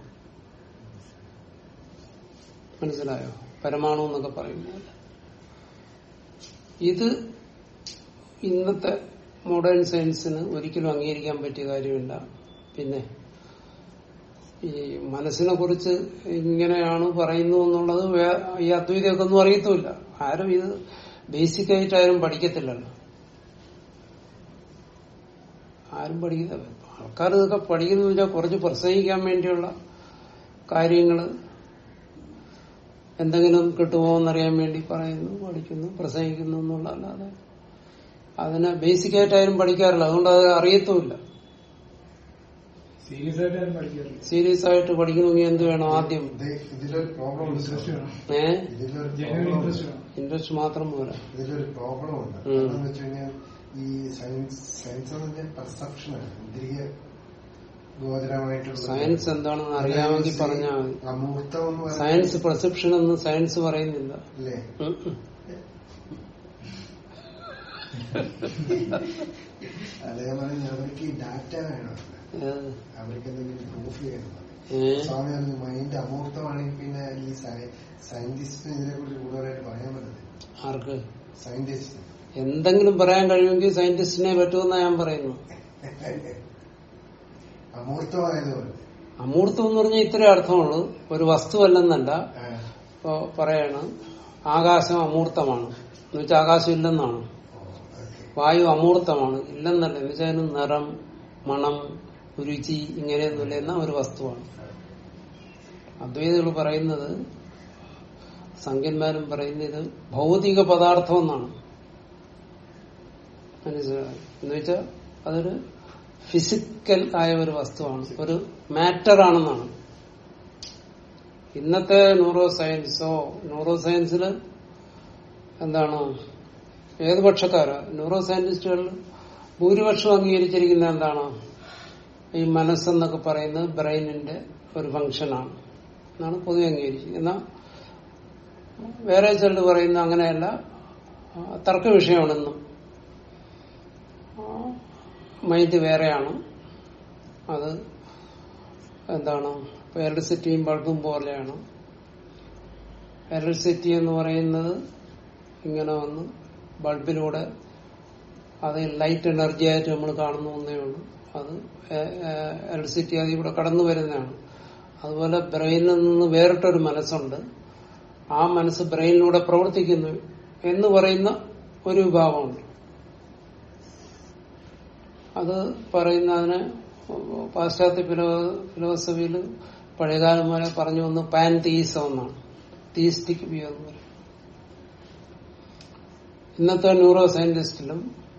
മനസ്സിലായോ പരമാണു എന്നൊക്കെ പറയുന്നത് ഇത് ഇന്നത്തെ മോഡേൺ സയൻസിന് ഒരിക്കലും അംഗീകരിക്കാൻ പറ്റിയ കാര്യമില്ല പിന്നെ ഈ മനസ്സിനെ കുറിച്ച് ഇങ്ങനെയാണ് പറയുന്നു എന്നുള്ളത് വേ- ഈ അദ്വൈതമൊക്കെ ഒന്നും അറിയത്തുമില്ല ആരും ഇത് ബേസിക് ആയിട്ട് ആരും പഠിക്കത്തില്ലല്ലോ ആരും പഠിക്കുന്നില്ല ആൾക്കാർ ഇതൊക്കെ പഠിക്കുന്നു വെച്ചാൽ കുറച്ച് പ്രസംഗിക്കാൻ വേണ്ടിയുള്ള കാര്യങ്ങള് എന്തെങ്കിലും കിട്ടുമോ എന്നറിയാൻ വേണ്ടി പറയുന്നു പഠിക്കുന്നു പ്രസംഗിക്കുന്നു എന്നുള്ളതല്ലാതെ അതിനെ ബേസിക് ആയിട്ട് ആരും പഠിക്കാറില്ല അതുകൊണ്ട് അത് അറിയത്തുമില്ല സീരിയസ് ആയിട്ട് ആരും പഠിക്കാറില്ല സീരിയസ് ആയിട്ട് പഠിക്കണമെങ്കിൽ എന്ത് വേണം ആദ്യം ഇത് ഇതിലൊരു പ്രോബ്ലം ഉണ്ട് ഇൻട്രസ്റ്റ് sir. വേണം ഏ ഇതിലൊരു ജനുവൻ പ്രോബ്ലം ഇൻട്രസ്റ്റ് ഉണ്ട്. വേണം ഇൻട്രസ്റ്റ് മാത്രം പോരാ ഇതിലൊരു പ്രോബ്ലം ഉണ്ട് ഉം. എന്താന്ന് വെച്ച് കഴിഞ്ഞാൽ ഈ സയൻസ് സയൻസ് എന്ന് പറഞ്ഞാൽ പെർസെപ്ഷനാണ് ഇന്ദ്രിയ ഗോചരമായിട്ടുള്ള സയൻസ് എന്താണെന്ന് അറിയാമെങ്കിൽ പറഞ്ഞാൽ മതി അമൂർത്തം എന്ന് പറയുന്നത് സയൻസ് പെർസെപ്ഷൻ എന്ന് സയൻസ് പറയുന്നില്ല അല്ലേ ഉം ഉം. അതേപോലെ അവർക്ക് ഈ ഡാറ്റ വേണം ഏത്? അവർക്ക് എന്തെങ്കിലും പ്രൂഫ് ചെയ്യണം ഏ? സ്വാമി പറഞ്ഞു മൈൻഡ് അമൂർത്തമാണെങ്കിൽ പിന്നെ ഈ സയന്റിസ്റ്റിന് ഇതിനെ കുറിച്ച് കൂടുതലായിട്ട് പറയാൻ പറ്റത്തില്ല ആർക്ക് സയന്റിസ്റ്റ് എന്തെങ്കിലും പറയാൻ കഴിയുമെങ്കിൽ സയന്റിസ്റ്റിനെ പറ്റുമെന്നാ ഞാൻ പറയുന്നു അമൂർത്തമായതുകൊണ്ട് അമൂർത്തം എന്ന് പറഞ്ഞാൽ ഇത്രേ അർത്ഥമുള്ളൂ ഒരു വസ്തുവല്ലെന്നല്ല ആ, ഇപ്പൊ പറയാണ് ആകാശം അമൂർത്തമാണ് എന്ന് വെച്ചാൽ ആകാശം ഇല്ലെന്നാണ് ഓ, okay. വായു അമൂർത്തമാണ് ഇല്ലെന്നല്ല എന്ന് വെച്ചാൽ അതിന് നിറം മണം രുചി ഇങ്ങനെയൊന്നുമില്ല എന്ന ഒരു വസ്തുവാണ് അദ്വൈതികൾ പറയുന്നത് സംഖ്യന്മാരും പറയുന്നത് ഭൗതിക പദാർത്ഥം എന്നാണ് മനസ്സിലായി എന്ന് വെച്ചാൽ അതൊരു ഫിസിക്കൽ ആയ ഒരു വസ്തുവാണ് ഒരു മാറ്റർ ആണെന്നാണ് ഇന്നത്തെ ന്യൂറോ സയൻസോ ന്യൂറോ സയൻസിൽ എന്താണ് ഏത് പക്ഷക്കാരോ ന്യൂറോ സയന്റിസ്റ്റുകൾ ഭൂരിപക്ഷം അംഗീകരിച്ചിരിക്കുന്ന എന്താണ് ഈ മനസ്സെന്നൊക്കെ പറയുന്നത് ബ്രെയിനിന്റെ ഒരു ഫംഗ്ഷനാണ് എന്നാണ് പൊതുവെ അംഗീകരിച്ചത് എന്നാൽ വേറെ ചിലർ പറയുന്ന അങ്ങനെയല്ല ആ, തർക്ക വിഷയമാണെന്നും മൈൻഡ് വേറെയാണ് അത് എന്താണ് ഇലക്ട്രിസിറ്റിയും ബൾബും പോലെയാണ് ഇലക്ട്രിസിറ്റി എന്ന് പറയുന്നത് ഇങ്ങനെ വന്ന് ബൾബിലൂടെ അത് ലൈറ്റ് എനർജി ആയിട്ട് നമ്മൾ കാണുന്നു എന്നേ ഉള്ളൂ അത് ഇലക്ട്രിസിറ്റി അത് ഇവിടെ കടന്നു വരുന്നതാണ് അതുപോലെ ബ്രെയിനിൽ നിന്ന് വേറിട്ടൊരു മനസ്സുണ്ട് ആ മനസ്സ് ബ്രെയിനിലൂടെ പ്രവർത്തിക്കുന്നു എന്ന് പറയുന്ന ഒരു വിഭാഗമുണ്ട് അത് പറയുന്നതിന് പാശ്ചാത്യ ഫിലോസഫിയിൽ പഴയകാലം വരെ പറഞ്ഞു വന്ന് പാൻ തീസം എന്നാണ് തീസ്റ്റിക് വ്യൂ എന്ന് പറയും ഇന്നത്തെ ന്യൂറോ സയന്റിസ്റ്റിലും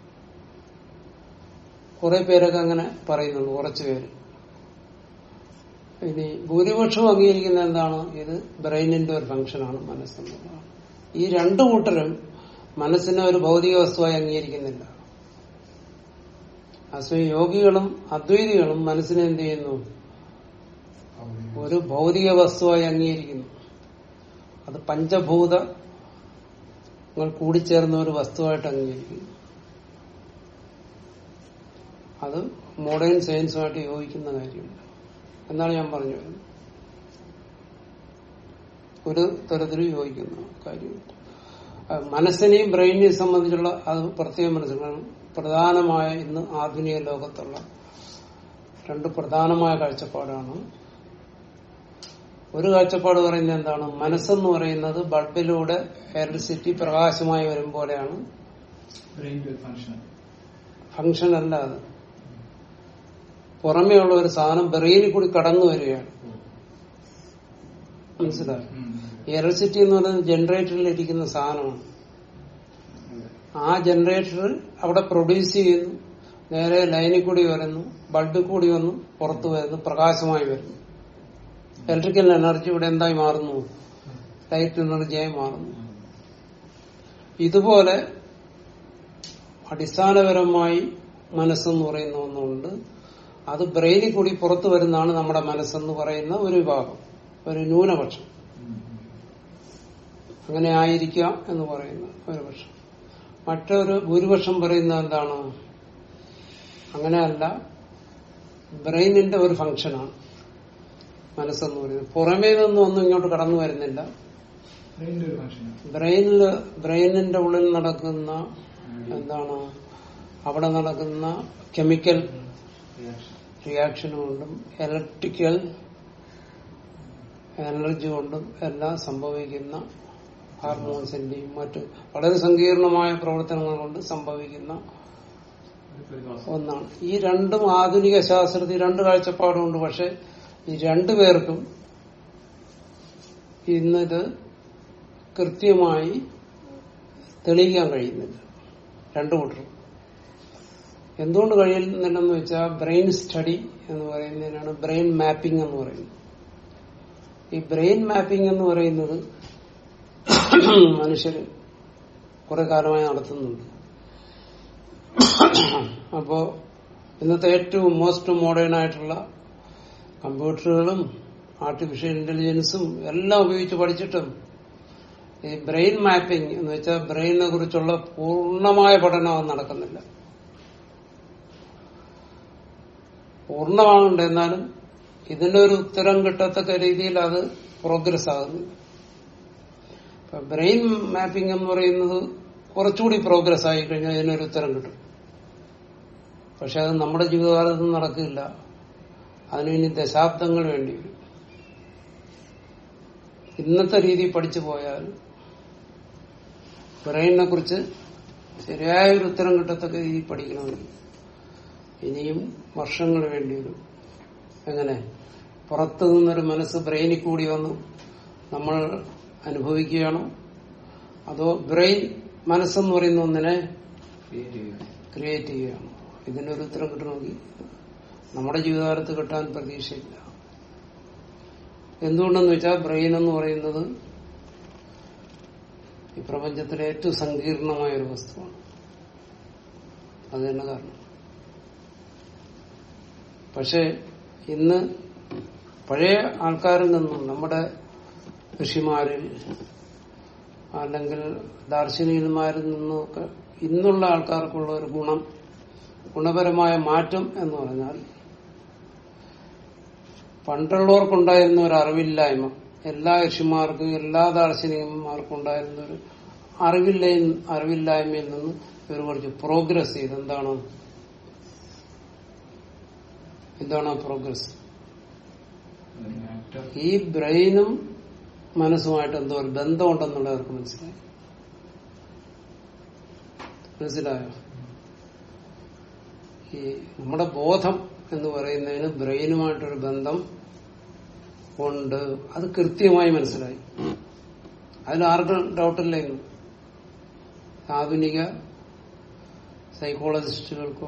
കുറെ പേരൊക്കെ അങ്ങനെ പറയുന്നുണ്ട് കുറച്ചു പേര് ഇനി ഭൂരിപക്ഷവും അംഗീകരിക്കുന്ന എന്താണ് ഇത് ബ്രെയിനിന്റെ ഒരു ഫംഗ്ഷനാണ് മനസ്സെന്നുള്ളതാണ് ഈ രണ്ടു കൂട്ടരും മനസ്സിനെ ഒരു ഭൗതിക വസ്തുവായി അംഗീകരിക്കുന്നില്ല അസോ യോഗികളും അദ്വൈതികളും മനസ്സിനെ എന്ത് ചെയ്യുന്നു ഒരു ഭൗതിക വസ്തുവായി അംഗീകരിക്കുന്നു അത് പഞ്ചഭൂതങ്ങൾ കൂടിച്ചേർന്ന ഒരു വസ്തുവായിട്ട് അംഗീകരിക്കുന്നു അത് മോഡേൺ സയൻസുമായിട്ട് യോജിക്കുന്ന കാര്യമില്ല എന്നാണ് ഞാൻ പറഞ്ഞു വരുന്നത് ഒരു തരത്തിലും യോജിക്കുന്ന കാര്യമില്ല ആ, മനസ്സിനെയും ബ്രെയിനെയും സംബന്ധിച്ചുള്ള അത് പ്രത്യേകം മനസ്സിലാക്കണം പ്രധാനമായ ഇന്ന് ആധുനിക ലോകത്തുള്ള രണ്ട് പ്രധാനമായ കാഴ്ചപ്പാടാണ് ഒരു കാഴ്ചപ്പാട് പറയുന്നത് എന്താണ് മനസ്സെന്ന് പറയുന്നത് ബൾബിലൂടെ ഇലക്ട്രിസിറ്റി പ്രകാശമായി വരും പോലെയാണ് ബ്രെയിൻ്റെ ഒരു ഫംഗ്ഷൻ ഫംഗ്ഷൻ അല്ല അത് പുറമേയുള്ള ഒരു സാധനം ബ്രെയിനിൽ കൂടി കടന്നു വരികയാണ് മനസ്സിലായോ ഈ ഇലക്ട്രിസിറ്റി എന്ന് പറയുന്നത് ജനറേറ്ററിൽ ഇരിക്കുന്ന സാധനമാണ് ആ ജനറേറ്റർ അവിടെ പ്രൊഡ്യൂസ് ചെയ്യുന്നു നേരെ ലൈനിൽ കൂടി വരുന്നു ബൾബിൽ കൂടി വന്നു പുറത്തു വരുന്നു പ്രകാശമായി വരുന്നു ഇലക്ട്രിക്കൽ എനർജി ഇവിടെ എന്തായി മാറുന്നു ലൈറ്റ് എനർജിയായി മാറുന്നു ഇതുപോലെ അടിസ്ഥാനപരമായി മനസ്സെന്ന് പറയുന്ന ഒന്നുണ്ട് അത് ബ്രെയിനിൽ കൂടി പുറത്തു വരുന്നതാണ് നമ്മുടെ മനസ്സെന്ന് പറയുന്ന ഒരു വിഭാഗം ഒരു ന്യൂനപക്ഷം അങ്ങനെ ആയിരിക്കാം എന്ന് പറയുന്ന ഒരു പക്ഷം മറ്റൊരു ഭൂരിപക്ഷം പറയുന്ന എന്താണ് അങ്ങനെയല്ല ബ്രെയിനിന്റെ ഒരു ഫംഗ്ഷനാണ് മനസ്സെന്ന് പറയുന്നത് പുറമേ നിന്നും ഒന്നും ഇങ്ങോട്ട് കടന്നു വരുന്നില്ല ബ്രെയിനിന്റെ ഒരു ഫംഗ്ഷനാണ് ബ്രെയിനില് ബ്രെയിനിന്റെ ഉള്ളിൽ നടക്കുന്ന എന്താണ് അവിടെ നടക്കുന്ന കെമിക്കൽ റിയാക്ഷൻ റിയാക്ഷൻ കൊണ്ടും ഇലക്ട്രിക്കൽ എനർജി കൊണ്ടും എല്ലാം സംഭവിക്കുന്ന ഹാർമോൺസിന്റെയും മറ്റ് വളരെ സങ്കീർണമായ പ്രവർത്തനങ്ങൾ കൊണ്ട് സംഭവിക്കുന്ന ഒന്നാണ് ഈ രണ്ടും ആധുനിക ശാസ്ത്രത്തിൽ രണ്ട് കാഴ്ചപ്പാടുണ്ട് പക്ഷെ ഈ രണ്ടു പേർക്കും ഇന്നിത് കൃത്യമായി തെളിയിക്കാൻ കഴിയുന്നില്ല രണ്ടു കൂട്ടരും എന്തുകൊണ്ട് കഴിയുന്നില്ലെന്ന് വെച്ചാൽ ബ്രെയിൻ സ്റ്റഡി എന്ന് പറയുന്നതിനാണ് ബ്രെയിൻ മാപ്പിംഗ് എന്ന് പറയുന്നത് ഈ ബ്രെയിൻ മാപ്പിംഗ് എന്ന് പറയുന്നത് മനുഷ്യർ കുറെ കാലമായി നടത്തുന്നുണ്ട് അപ്പോ ഇന്നത്തെ ഏറ്റവും മോസ്റ്റ് മോഡേൺ ആയിട്ടുള്ള കമ്പ്യൂട്ടറുകളും ആർട്ടിഫിഷ്യൽ ഇന്റലിജൻസും എല്ലാം ഉപയോഗിച്ച് പഠിച്ചിട്ടും ഈ ബ്രെയിൻ മാപ്പിംഗ് എന്ന് വെച്ചാൽ ബ്രെയിനിനെ കുറിച്ചുള്ള പൂർണ്ണമായ പഠനം അത് നടക്കുന്നില്ല പൂർണ്ണമാകുന്നുണ്ട് എന്നാലും ഇതിന്റെ ഒരു ഉത്തരം കിട്ടത്തക്ക രീതിയിൽ അത് പ്രോഗ്രസ് ആകുന്നില്ല ഇപ്പൊ ബ്രെയിൻ മാപ്പിംഗ് എന്ന് പറയുന്നത് കുറച്ചുകൂടി പ്രോഗ്രസ് ആയി കഴിഞ്ഞാൽ ഇതിനൊരു ഉത്തരം കിട്ടും പക്ഷെ അത് നമ്മുടെ ജീവിതകാലത്ത് നടക്കില്ല അതിന് ഇനി ദശാബ്ദങ്ങൾ വേണ്ടി വരും ഇന്നത്തെ രീതി പഠിച്ചു പോയാൽ ബ്രെയിനിനെ കുറിച്ച് ശരിയായ ഒരു ഉത്തരം കിട്ടത്തക്ക രീതി പഠിക്കണമെങ്കിൽ ഇനിയും വർഷങ്ങൾ വേണ്ടി വരും എങ്ങനെ പുറത്തു നിന്നൊരു മനസ്സ് ബ്രെയിനിൽ കൂടി വന്ന് നമ്മൾ അനുഭവിക്കുകയാണോ അതോ ബ്രെയിൻ മനസ്സെന്ന് പറയുന്ന ഒന്നിനെ ക്രിയേറ്റ് ചെയ്യുക ക്രിയേറ്റ് ചെയ്യുകയാണോ ഇതിനൊരു ഉത്തരം കിട്ടണമെങ്കിൽ നമ്മുടെ ജീവിതകാലത്ത് കിട്ടാൻ പ്രതീക്ഷയില്ല എന്തുകൊണ്ടെന്ന് വെച്ചാൽ ബ്രെയിൻ എന്ന് പറയുന്നത് ഈ പ്രപഞ്ചത്തിലെ ഏറ്റവും സങ്കീർണമായ ഒരു വസ്തുവാണ് അത് തന്നെ കാരണം പക്ഷെ ഇന്ന് പഴയ ആൾക്കാരിൽ നിന്നും നമ്മുടെ ഋഷിമാരിൽ അല്ലെങ്കിൽ ദാർശനികന്മാരിൽ നിന്നൊക്കെ ഇന്നുള്ള ആൾക്കാർക്കുള്ള ഒരു ഗുണം ഗുണപരമായ മാറ്റം എന്ന് പറഞ്ഞാൽ പണ്ടുള്ളവർക്കുണ്ടായിരുന്ന ഒരു അറിവില്ലായ്മ എല്ലാ ഋഷിമാർക്കും എല്ലാ ദാർശനികന്മാർക്കും ഉണ്ടായിരുന്ന ഒരു അറിവില്ല അറിവില്ലായ്മയിൽ നിന്ന് ഇവർ കുറച്ച് പ്രോഗ്രസ് ചെയ്ത് എന്താണ് എന്താണ് ആ പ്രോഗ്രസ് ആക്ടർ ഈ ബ്രെയിനും മനസ്സുമായിട്ട് എന്തോ ഒരു ബന്ധമുണ്ടെന്നുള്ളത് അവർക്ക് മനസ്സിലായി മനസ്സിലായോ ഈ നമ്മുടെ ബോധം എന്ന് പറയുന്നതിന് ബ്രെയിനുമായിട്ടൊരു ബന്ധം ഉണ്ട് അത് കൃത്യമായി മനസ്സിലായി അതിൽ ആർക്കും ഡൗട്ടില്ല ഇന്ന് ആധുനിക സൈക്കോളജിസ്റ്റുകൾക്കോ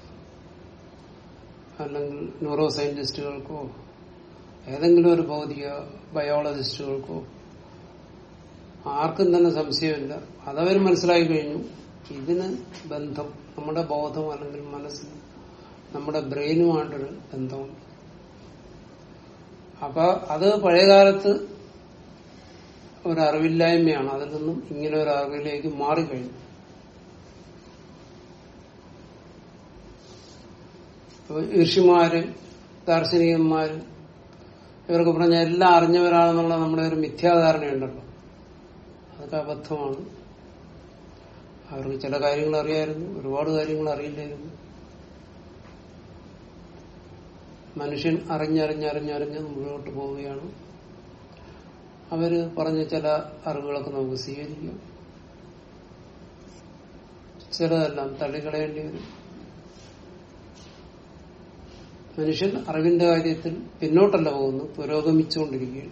അല്ലെങ്കിൽ ന്യൂറോ സയന്റിസ്റ്റുകൾക്കോ ഏതെങ്കിലും ഒരു ഭൗതിക ബയോളജിസ്റ്റുകൾക്കോ ആർക്കും തന്നെ സംശയമില്ല അതവർ മനസ്സിലാക്കി കഴിഞ്ഞു ഇതിന് ബന്ധം നമ്മുടെ ബോധം അല്ലെങ്കിൽ മനസ്സിന് നമ്മുടെ ബ്രെയിനുമായിട്ടൊരു ബന്ധമുണ്ട് അപ്പൊ അത് പഴയകാലത്ത് ഒരു അറിവില്ലായ്മയാണ് അതിൽ നിന്നും ഇങ്ങനെ ഒരു അറിവിലേക്ക് മാറിക്കഴിഞ്ഞു അപ്പൊ ഋഷിമാര് ദാർശനികന്മാര് ഇവർക്ക് പറഞ്ഞ എല്ലാം അറിഞ്ഞവരാണെന്നുള്ള നമ്മുടെ ഒരു മിഥ്യാധാരണയുണ്ടല്ലോ അതൊക്കെ അബദ്ധമാണ് അവർക്ക് ചില കാര്യങ്ങൾ അറിയായിരുന്നു ഒരുപാട് കാര്യങ്ങൾ അറിയില്ലായിരുന്നു മനുഷ്യൻ അറിഞ്ഞറിഞ്ഞറിഞ്ഞറിഞ്ഞ് മുന്നോട്ട് പോവുകയാണ് അവര് പറഞ്ഞ ചില അറിവുകളൊക്കെ നമുക്ക് സ്വീകരിക്കാം ചിലതെല്ലാം തള്ളിക്കളയേണ്ടി വരും മനുഷ്യൻ അറിവിന്റെ കാര്യത്തിൽ പിന്നോട്ടല്ല പോകുന്നു പുരോഗമിച്ചുകൊണ്ടിരിക്കുകയാണ്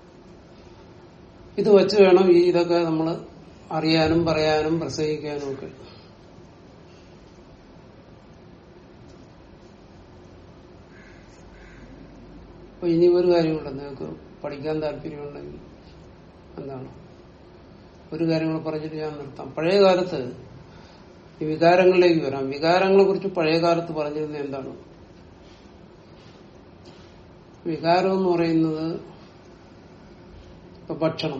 ഇത് വെച്ച് വേണം ഈ ഇതൊക്കെ നമ്മൾ അറിയാനും പറയാനും പ്രസംഗിക്കാനും ഒക്കെ അപ്പൊ ഇനി ഒരു കാര്യമുണ്ട് നിങ്ങൾക്ക് പഠിക്കാൻ താല്പര്യമുണ്ടെങ്കിൽ എന്താണ് ഒരു കാര്യം കൂടെ പറഞ്ഞിട്ട് ഞാൻ നിർത്താം പഴയ കാലത്ത് ഈ വികാരങ്ങളിലേക്ക് വരാം വികാരങ്ങളെ കുറിച്ച് പഴയ കാലത്ത് പറഞ്ഞിരുന്നത് എന്താണ് വികാരം എന്ന് പറയുന്നത് ഇപ്പൊ ഭക്ഷണം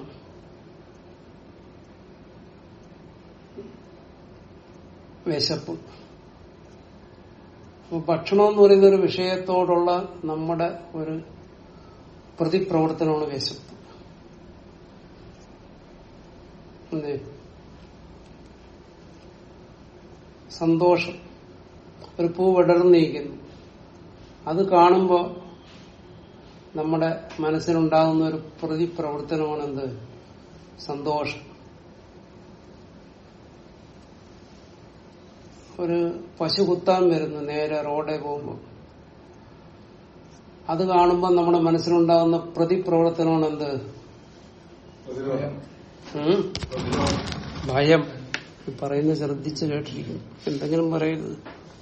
വിശപ്പ് അപ്പൊ ഭക്ഷണം എന്ന് പറയുന്ന ഒരു വിഷയത്തോടുള്ള നമ്മുടെ ഒരു പ്രതിപ്രവർത്തനമാണ് വിശപ്പ് എന്തേ സന്തോഷം ഒരു പൂ വിടർന്നിരിക്കുന്നു അത് കാണുമ്പോ നമ്മുടെ മനസ്സിലുണ്ടാകുന്ന ഒരു പ്രതിപ്രവർത്തനമാണ് എന്ത് സന്തോഷം ഒരു പശു കുത്താൻ വരുന്നു നേരെ റോഡേ പോകുമ്പോൾ അത് കാണുമ്പോൾ നമ്മുടെ മനസ്സിലുണ്ടാകുന്ന പ്രതിപ്രവർത്തനമാണ് എന്ത് പ്രതിരോധം ഉം? ഭയം ഈ പറയുന്നത് ശ്രദ്ധിച്ച് കേട്ടിരിക്കും എന്തെങ്കിലും പറയരുത്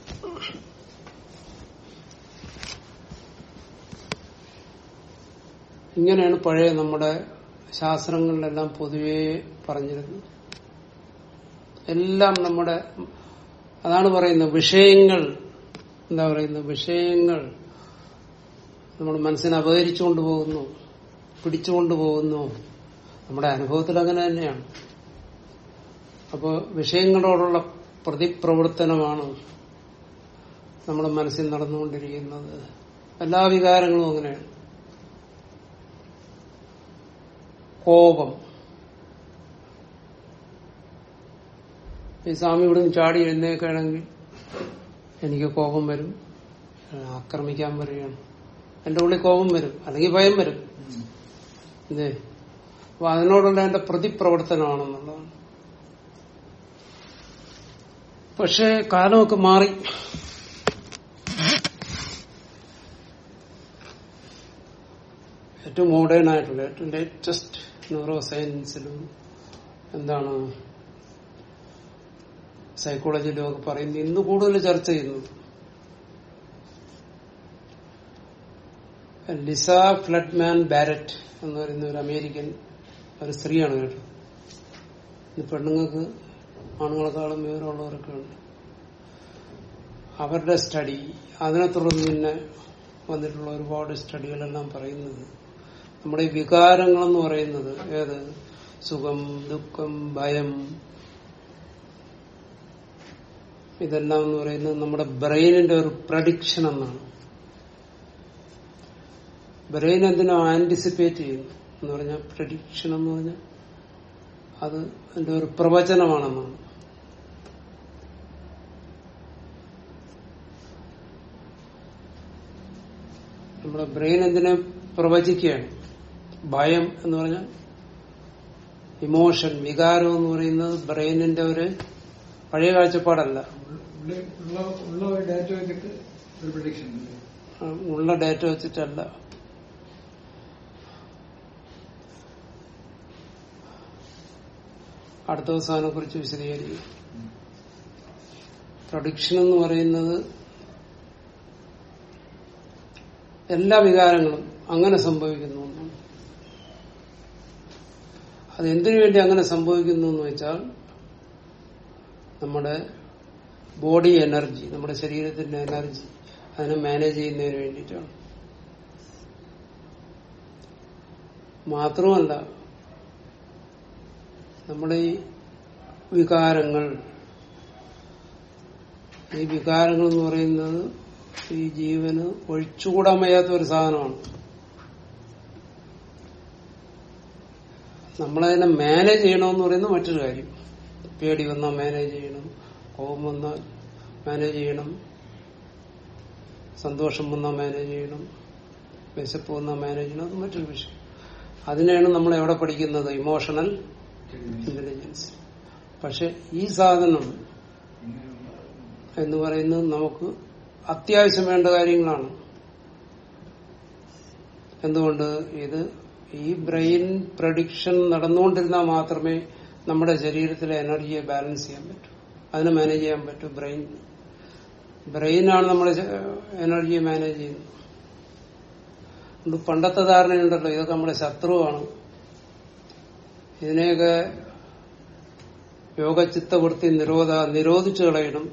ഇങ്ങനെയാണ് പഴയ നമ്മുടെ ശാസ്ത്രങ്ങളിലെല്ലാം പൊതുവേ പറഞ്ഞിരുന്നത് എല്ലാം നമ്മുടെ അതാണ് പറയുന്നത് വിഷയങ്ങൾ എന്താ പറയുന്നത് വിഷയങ്ങൾ നമ്മുടെ മനസ്സിനെ അപകരിച്ചുകൊണ്ട് പോകുന്നു പിടിച്ചുകൊണ്ട് പോകുന്നു നമ്മുടെ അനുഭവത്തിൽ അങ്ങനെ തന്നെയാണ് അപ്പോൾ വിഷയങ്ങളോടുള്ള പ്രതിപ്രവർത്തനമാണ് നമ്മുടെ മനസ്സിൽ നടന്നുകൊണ്ടിരിക്കുന്നത് എല്ലാ വികാരങ്ങളും അങ്ങനെയാണ് കോപം ഈ സ്വാമി ഇവിടുന്ന് ചാടി എഴുന്നേക്കുകയാണെങ്കിൽ എനിക്ക് കോപം വരും ആക്രമിക്കാൻ വരികയാണ് എന്റെ ഉള്ളിൽ കോപം വരും അല്ലെങ്കിൽ ഭയം വരും എന്തേ അപ്പൊ അതിനോടുള്ള എന്റെ പ്രതിപ്രവർത്തനമാണെന്നുള്ളതാണ് പക്ഷെ കാലമൊക്കെ മാറി ഏറ്റവും മോഡേൺ ആയിട്ടുള്ള ഏറ്റവും ലേറ്റസ്റ്റ് ന്യൂറോ സയൻസിലും എന്താണ് സൈക്കോളജിയിലും ഒക്കെ പറയുന്നത് ഇന്ന് കൂടുതൽ ചർച്ച ചെയ്യുന്നത് ലിസ ഫ്ലഡ്മാൻ ബാരറ്റ് എന്ന് പറയുന്ന ഒരു അമേരിക്കൻ ഒരു സ്ത്രീയാണ് കേട്ടോ ഇത് പെണ്ണുങ്ങൾക്ക് ആണുങ്ങളെക്കാളും വിവരമുള്ളവരൊക്കെ ഉണ്ട് അവരുടെ സ്റ്റഡി അതിനെ തുടർന്ന് പിന്നെ വന്നിട്ടുള്ള ഒരുപാട് സ്റ്റഡികളെല്ലാം പറയുന്നത് നമ്മുടെ ഈ വികാരങ്ങളെന്ന് പറയുന്നത് ഏത് സുഖം ദുഃഖം ഭയം ഇതെല്ലാം എന്ന് പറയുന്നത് നമ്മുടെ ബ്രെയിനിന്റെ ഒരു പ്രഡിക്ഷൻ എന്നാണ് ബ്രെയിൻ എന്തിനോ ആന്റിസിപ്പേറ്റ് ചെയ്യുന്നു എന്ന് പറഞ്ഞാൽ പ്രഡിക്ഷൻ എന്ന് പറഞ്ഞാൽ അത് അതിന്റെ ഒരു പ്രവചനമാണെന്നാണ് നമ്മുടെ ബ്രെയിൻ എന്തിനെ പ്രവചിക്കുകയാണ് ഭയം എന്ന് പറഞ്ഞാൽ ഇമോഷൻ വികാരം എന്ന് പറയുന്നത് ബ്രെയിനിന്റെ ഒരു പഴയ കാഴ്ചപ്പാടല്ല ഉള്ള- ഉള്ള ഉള്ള ഒരു ഡാറ്റ വെച്ചിട്ട് ഒരു പ്രഡിക്ഷൻ ഉണ്ട് ആ, ഉള്ള ഡാറ്റ വെച്ചിട്ടല്ല അടുത്ത ദിവസം അതിനെ കുറിച്ച് വിശദീകരിക്കും പ്രൊഡിക്ഷൻ എന്ന് പറയുന്നത് എല്ലാ വികാരങ്ങളും അങ്ങനെ സംഭവിക്കുന്നു എന്നാണ്. അത് എന്തിനു വേണ്ടി അങ്ങനെ സംഭവിക്കുന്നു എന്ന് വെച്ചാൽ നമ്മുടെ ബോഡി എനർജി നമ്മുടെ ശരീരത്തിന്റെ എനർജി അതിനെ മാനേജ് ചെയ്യുന്നതിന് വേണ്ടിയിട്ടാണ് മാത്രമല്ല നമ്മുടെ ഈ വികാരങ്ങൾ ഈ വികാരങ്ങൾ എന്ന് പറയുന്നത് ഈ ജീവന് ഒഴിച്ചുകൂടാൻ വയ്യാത്ത ഒരു സാധനമാണ് നമ്മളതിനെ മാനേജ് ചെയ്യണമെന്ന് പറയുന്നത് മറ്റൊരു കാര്യം പേടി വന്നാൽ മാനേജ് ചെയ്യണം കോപം വന്നാൽ മാനേജ് ചെയ്യണം സന്തോഷം വന്നാൽ മാനേജ് ചെയ്യണം വിശപ്പ് വന്നാൽ മാനേജ് ചെയ്യണം അത് മറ്റൊരു വിഷയം അതിനെയാണ് നമ്മൾ എവിടെ പഠിക്കുന്നത് ഇമോഷണൽ ഇന്റലിജൻസ് പക്ഷെ ഈ സാധനം എന്ന് പറയുന്നത് നമുക്ക് അത്യാവശ്യം വേണ്ട കാര്യങ്ങളാണ് എന്തുകൊണ്ട് ഇത് ഈ ബ്രെയിൻ പ്രഡിക്ഷൻ നടന്നുകൊണ്ടിരുന്നാൽ മാത്രമേ നമ്മുടെ ശരീരത്തിലെ എനർജിയെ ബാലൻസ് ചെയ്യാൻ പറ്റൂ അതിനെ മാനേജ് ചെയ്യാൻ പറ്റൂ ബ്രെയിൻ ബ്രെയിനാണ് നമ്മുടെ എനർജിയെ മാനേജ് ചെയ്യുന്നത് അതുകൊണ്ട് പണ്ടത്തെ ധാരണയുണ്ടല്ലോ ഇതൊക്കെ നമ്മുടെ ശത്രുവാണ് ഇതിനെയൊക്കെ യോഗചിത്തവൃത്തി നിരോധ നിരോധിച്ചു കളയണം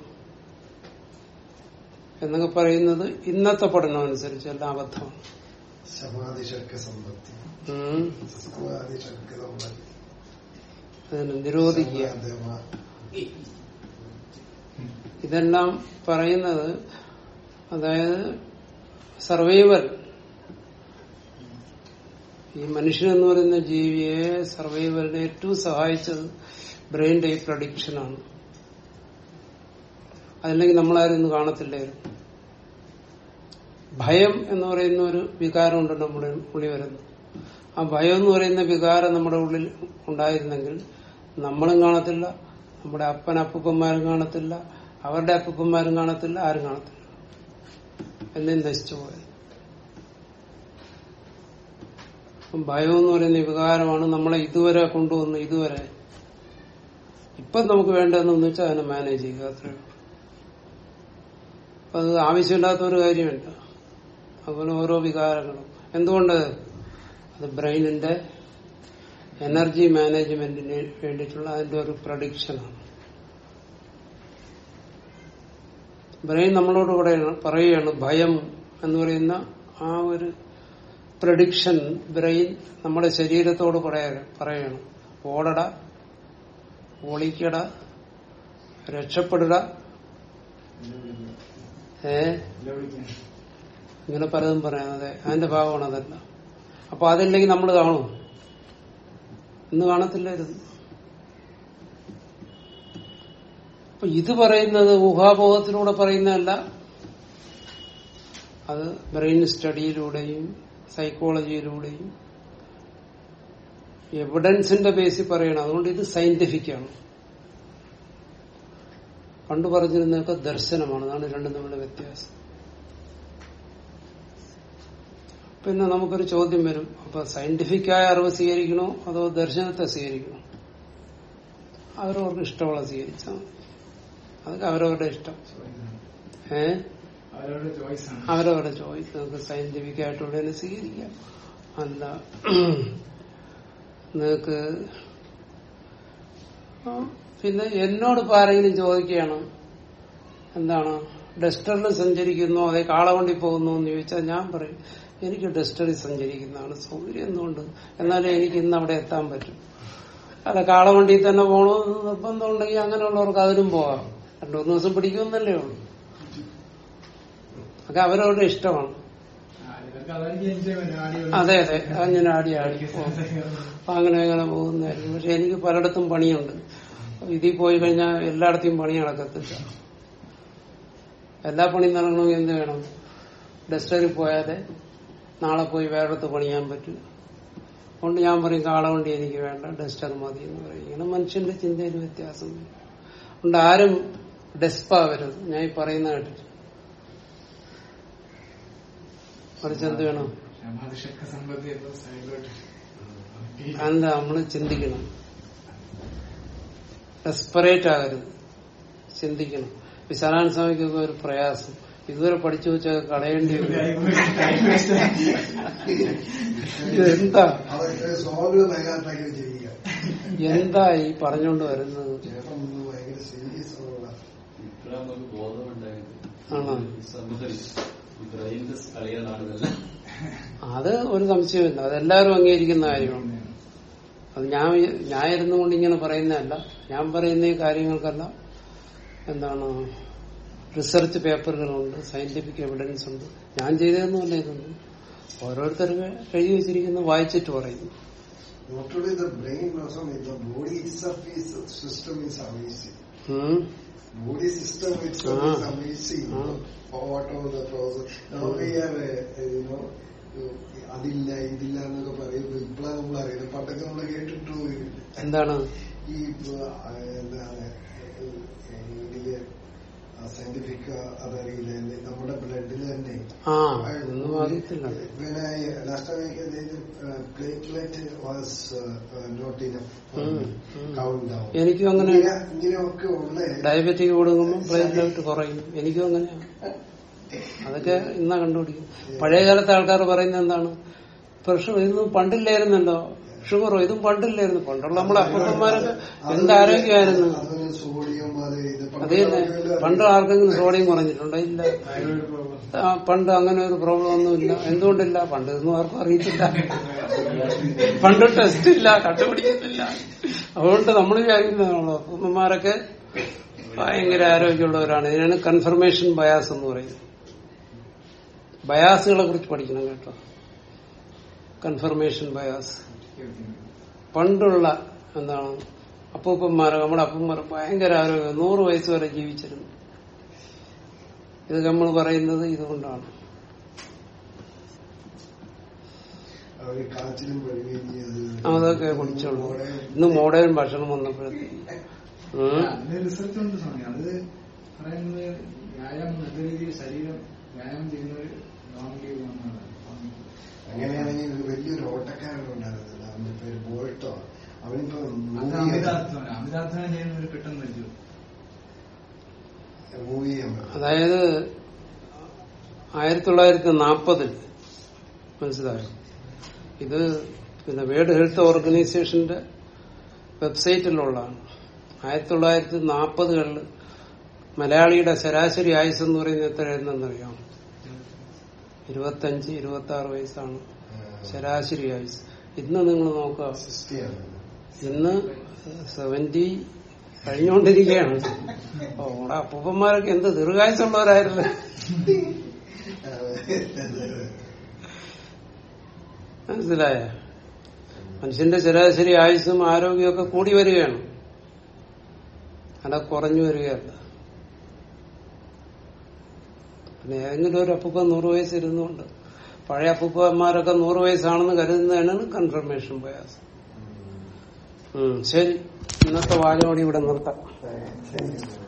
എന്നൊക്കെ പറയുന്നത് ഇന്നത്തെ പഠനം അനുസരിച്ച് എല്ലാം അബദ്ധമാണ് സമാധി ഷഡ്ക സമ്പത്തി ഉം. സമാധി ഷഡ്ക സമ്പത്തി അതിനെ നിരോധിക്കുക സമാധമ. ഇതെല്ലാം പറയുന്നത് അതായത് സർവൈവൽ ഈ മനുഷ്യൻ എന്ന് പറയുന്ന ജീവിയെ സർവൈവലിനെ ഏറ്റവും സഹായിച്ചത് ബ്രെയിൻ്റെ ഈ പ്രഡിക്ഷനാണ് അതല്ലെങ്കിൽ നമ്മളാരും ഇന്ന് കാണത്തില്ലായിരുന്നു ഭയം എന്ന് പറയുന്ന ഒരു വികാരമുണ്ട് നമ്മുടെ ഉള്ളിൽ വരുന്നത് ആ ഭയം എന്ന് പറയുന്ന വികാരം നമ്മുടെ ഉള്ളിൽ ഉണ്ടായിരുന്നെങ്കിൽ നമ്മളും കാണത്തില്ല നമ്മുടെ അപ്പൻ അപ്പൂപ്പന്മാരും കാണത്തില്ല അവരുടെ അപ്പൂപ്പന്മാരും കാണത്തില്ല ആരും കാണത്തില്ല എല്ലാം നശിച്ചു പോയത് അപ്പം ഭയം എന്ന് പറയുന്ന വികാരമാണ് നമ്മളെ ഇതുവരെ കൊണ്ടുവന്ന് ഇതുവരെ ഇപ്പം നമുക്ക് വേണ്ടതെന്ന് വെച്ചാൽ അതിനെ മാനേജ് ചെയ്യുക അത്രയേ ഉള്ളൂ അപ്പൊ അത് ആവശ്യമില്ലാത്ത ഒരു കാര്യമല്ല അതുപോലെ ഓരോ വികാരങ്ങളും എന്തുകൊണ്ട് അത് ബ്രെയിനിന്റെ എനർജി മാനേജ്മെന്റിന് വേണ്ടിയിട്ടുള്ള അതിന്റെ ഒരു പ്രഡിക്ഷനാണ് ബ്രെയിൻ നമ്മളോട് കൂടെ പറയുകയാണ് ഭയം എന്ന് പറയുന്ന ആ ഒരു പ്രഡിക്ഷൻ ബ്രെയിൻ നമ്മുടെ ശരീരത്തോട് പറയാ പറയണം ഓടട ഒളിക്കട രക്ഷപ്പെടുക ഏ ഇങ്ങനെ പലതും പറയാതെ അതിന്റെ ഭാഗമാണ് അതല്ല അപ്പൊ അതില്ലെങ്കിൽ നമ്മൾ കാണും ഇന്ന് കാണത്തില്ലായിരുന്നു അപ്പൊ ഇത് പറയുന്നത് ഊഹാബോധത്തിലൂടെ പറയുന്നതല്ല അത് ബ്രെയിൻ സ്റ്റഡിയിലൂടെയും സൈക്കോളജിയിലൂടെയും എവിഡൻസിന്റെ ബേസിൽ പറയണം അതുകൊണ്ട് ഇത് സയന്റിഫിക് ആണ് പണ്ട് പറഞ്ഞിരുന്നതൊക്കെ ദർശനമാണ് അതാണ് രണ്ടും തമ്മിലുള്ള വ്യത്യാസം പിന്നെ നമുക്കൊരു ചോദ്യം വരും അപ്പൊ സയന്റിഫിക്കായ അറിവ് സ്വീകരിക്കണോ അതോ ദർശനത്തെ സ്വീകരിക്കണോ അവരവർക്ക് ഇഷ്ടമുള്ള സ്വീകരിച്ചാൽ മതി അതൊക്കെ അവരവരുടെ ഇഷ്ടം ഏ അവരവരുടെ ചോയ്സ് ആണ് അവരവരുടെ ചോയ്സ് നിങ്ങൾക്ക് സയന്റിഫിക് ആയിട്ടുള്ളതിനെ സ്വീകരിക്കാം അല്ല നിങ്ങൾക്ക് ആ, പിന്നെ എന്നോട് ഇപ്പൊ ആരെങ്കിലും ചോദിക്കുകയാണ് എന്താണ് ഡസ്റ്ററിൽ സഞ്ചരിക്കുന്നോ അതേ കാളവണ്ടി പോകുന്നു എന്ന് ചോദിച്ചാൽ ഞാൻ പറയും എനിക്ക് ഡസ്റ്ററിൽ സഞ്ചരിക്കുന്നതാണ് സൗകര്യം എന്തുകൊണ്ട് എന്നാലേ എനിക്ക് ഇന്ന് അവിടെ എത്താൻ പറ്റും അല്ല കാളവണ്ടിയിൽ തന്നെ പോകണമെന്ന് നിർബന്ധമുണ്ടെങ്കിൽ അങ്ങനെയുള്ളവർക്ക് അതിനും പോകാം രണ്ടു മൂന്ന് ദിവസം പിടിക്കുമെന്നല്ലേ ഉള്ളൂ അതൊക്കെ അവരവരുടെ ഇഷ്ടമാണ് ആ, ഇവർക്ക് അതായിരിക്കും എൻജോയ്മെന്റ് ആടി അതെ അതെ അങ്ങനെ ആടി ആടി പോകും അപ്പൊ അങ്ങനെ അങ്ങനെ പോകുന്നതായിരിക്കും പക്ഷെ എനിക്ക് പലയിടത്തും പണിയുണ്ട് ഇതിൽ പോയി കഴിഞ്ഞാൽ എല്ലായിടത്തും പണി നടക്കത്തില്ല എല്ലാ പണിയും നടക്കണമെങ്കിൽ എന്ത് വേണം ഡസ്റ്ററിൽ പോയാലേ നാളെ പോയി വേറെടുത്ത് പണിയാൻ പറ്റും അതുകൊണ്ട് ഞാൻ പറയും കാളവണ്ടി എനിക്ക് വേണ്ട ഡസ്റ്റർ മതി എന്ന് പറയും ഇങ്ങനെ മനുഷ്യന്റെ ചിന്തയിൽ വ്യത്യാസം വരും. അതുകൊണ്ട് ആരും ഡെസ്പാവരുത് ഞാൻ ഈ പറയുന്ന കേട്ടിട്ട് മറിച്ച് എന്ത് വേണം ക്ഷമാതിഷക്ക സമ്പത്തി ഇപ്പൊ സൈഡിലോട്ട് എന്താ നമ്മള് ചിന്തിക്കണം ഡെസ്പറേറ്റ് ആകരുത് ചിന്തിക്കണം വിശാലാൻ സ്വാമിക്കൊക്കെ ഒരു പ്രയാസം ഇതുവരെ പഠിച്ചു വെച്ചൊക്കെ കളയേണ്ടി വരും ഇതെന്താ അതൊക്കെ സ്വാമികൾ ഭയങ്കരമാക്കി ചെയ്യുക എന്താ ഈ പറഞ്ഞുകൊണ്ട് വരുന്നത് ചേട്ടൻ ഒന്ന് ഭയങ്കര സീരിയസ് ഉള്ള ഇപ്പോഴാണ് നമുക്ക് ബോധമുണ്ടായത് ആണോ സമൂഹത്തിൽ ബ്രെയിൻ്റെ കളികളാണ് ഇതെല്ലാം അത് ഒരു സംശയമില്ല അതെല്ലാവരും അംഗീകരിക്കുന്ന കാര്യമാണ് അത് ഞാൻ ഞാൻ ഇരുന്നുകൊണ്ട് ഇങ്ങനെ പറയുന്നതല്ല ഞാൻ പറയുന്ന ഈ കാര്യങ്ങൾക്കെല്ലാം എന്താണ് റിസർച്ച് പേപ്പറുകളുണ്ട് സയന്റിഫിക് എവിഡൻസ് ഉണ്ട് ഞാൻ ചെയ്തതെന്നല്ല ഇതൊന്നും ഓരോരുത്തരും എഴുതി വെച്ചിരിക്കുന്ന വായിച്ചിട്ട് പറയുന്നു Not only the brain, also the body itself is system is amazing. ഉം. Body system itself Ah. is amazing. Ah. For whatever the process. Now we are, uh, you know, uh, അതില്ല ഇതില്ല എന്നൊക്കെ പറയുമ്പോ ഇപ്പോഴാണ് നമ്മൾ അറിയുന്നത് പണ്ടൊക്കെ നമ്മൾ കേട്ടിട്ടു എന്താണ് ഈ uh, എന്താണ് എനിക്ക് സയന്റിഫിക് അതറിയില്ല നമ്മുടെ ബ്ലഡിൽ തന്നെ ആ ഒന്നും അറിയത്തില്ല When I last time I the uh, platelet was uh, uh, not enough for ഉം, me. ഉം. count down. എനിക്കും അങ്ങനെ ഇങ്ങനെ ഇങ്ങനെയൊക്കെ ഉള്ള ഡയബറ്റിക് കൊടുക്കുമ്പോൾ പ്ലേറ്റിലോട്ട് കുറയും എനിക്കും അങ്ങനെയാണ് അതൊക്കെ ഇന്നാ കണ്ടുപിടിക്കും പഴയ കാലത്തെ ആൾക്കാർ പറയുന്നത് എന്താണ് പ്രഷർ ഇതൊന്നും പണ്ടില്ലായിരുന്നല്ലോ ഷുഗറോ ഇതും പണ്ടില്ലായിരുന്നു പണ്ടുള്ള നമ്മളെ അപ്പന്മാരൊക്കെ എന്ത് ആരോഗ്യമായിരുന്നു അതുപോലെ സോഡിയം അത് ഇത് അത് തന്നെ പണ്ട് ആർക്കെങ്കിലും സോഡിയം കുറഞ്ഞിട്ടുണ്ടോ ഇല്ല തൈറോയിഡ് പ്രോബ്ലം ആ, പണ്ട് അങ്ങനെ ഒരു പ്രോബ്ലം ഒന്നുമില്ല എന്തുകൊണ്ടില്ല പണ്ട് ഇതൊന്നും ആർക്കും അറിയത്തില്ല പണ്ട് ടെസ്റ്റ് ഇല്ല കണ്ടുപിടിക്കുന്നില്ല അതുകൊണ്ട് നമ്മൾ വിചാരിക്കുന്നതാണല്ലോ അമ്മമാരൊക്കെ ഭയങ്കര ആരോഗ്യമുള്ളവരാണ് ഇതിനാണ് കൺഫർമേഷൻ ബയാസ് എന്ന് പറയുന്നത് ബയാസുകളെ കുറിച്ച് പഠിക്കണം കേട്ടോ കൺഫർമേഷൻ ബയാസ് പണ്ടുള്ള എന്താണ് അപ്പൂപ്പന്മാര് നമ്മുടെ അപ്പന്മാർ ഭയങ്കര ആരോഗ്യം നൂറ് വയസ്സ് വരെ ജീവിച്ചിരുന്നു ഇത് നമ്മൾ പറയുന്നത് ഇതുകൊണ്ടാണ് അവര് കാച്ചിലും പഴുകയും ചെയ്ത് അതൊക്കെ കുടിച്ചോളൂ ഇന്ന് മോഡേൺ ഭക്ഷണം വന്നപ്പോഴത്തേക്ക് ഉം. അതിന് റിസർച്ച് ഉണ്ട് സ്വാമി അത് പറയുന്നത് വ്യായാമം നല്ല രീതിയിൽ ശരീരം വ്യായാമം ചെയ്യുന്നവർ നോർമലി വന്നതാണ് സ്വാമി. അങ്ങനെയാണെങ്കിൽ ഒരു വലിയൊരു ഓട്ടക്കാരൻ ഉണ്ടായിരുന്നില്ല അവന്റെ പേര് ബോൾട്ടോ അവനിപ്പോ അത് മൂവി അമിതാധ്വാനം അമിതാധ്വാനം ചെയ്യുന്നവർ പെട്ടെന്ന് മരിച്ചു മൂവി ചെയ്യാൻ പറ്റും അതായത് ആയിരത്തി തൊള്ളായിരത്തി നാൽപ്പതിൽ മനസ്സിലായോ ഇത് പിന്നെ വേൾഡ് ഹെൽത്ത് ഓർഗനൈസേഷന്റെ വെബ്സൈറ്റിലുള്ളതാണ് ആയിരത്തി തൊള്ളായിരത്തി നാൽപ്പതുകളിൽ മലയാളിയുടെ ശരാശരി ആയുസ് എന്ന് പറയുന്നത് എത്രയായിരുന്നെന്നറിയാം ഇരുപത്തഞ്ച് ഇരുപത്തി ആറ് വയസ്സാണ് ശരാശരി ആയുസ് ഇന്ന് നിങ്ങൾ നോക്കുക സിസ്റ്റിയാണ് ഇന്ന് സെവന്റി കഴിഞ്ഞുകൊണ്ടിരിക്കുകയാണ് ഓ, നമ്മുടെ അപ്പൂപ്പന്മാരൊക്കെ എന്ത് ദീർഘായുസുള്ളവരായിരുന്നു മനസ്സിലായ മനുഷ്യന്റെ ശരാശരി ആയുസ്സും ആരോഗ്യമൊക്കെ കൂടി വരികയാണ് അല്ല കുറഞ്ഞു വരികയല്ല പിന്നെ ഏതെങ്കിലും ഒരു അപ്പൂപ്പ നൂറ് വയസ്സ് ഇരുന്നുകൊണ്ട് പഴയ അപ്പൂപ്പന്മാരൊക്കെ നൂറ് വയസ്സാണെന്ന് കരുതുന്നതാണ് കൺഫർമേഷൻ പ്രയാസം ഉം, ശരി ഇന്നത്തെ വാചകോടി ഇവിടെ നിർത്താം Thank you.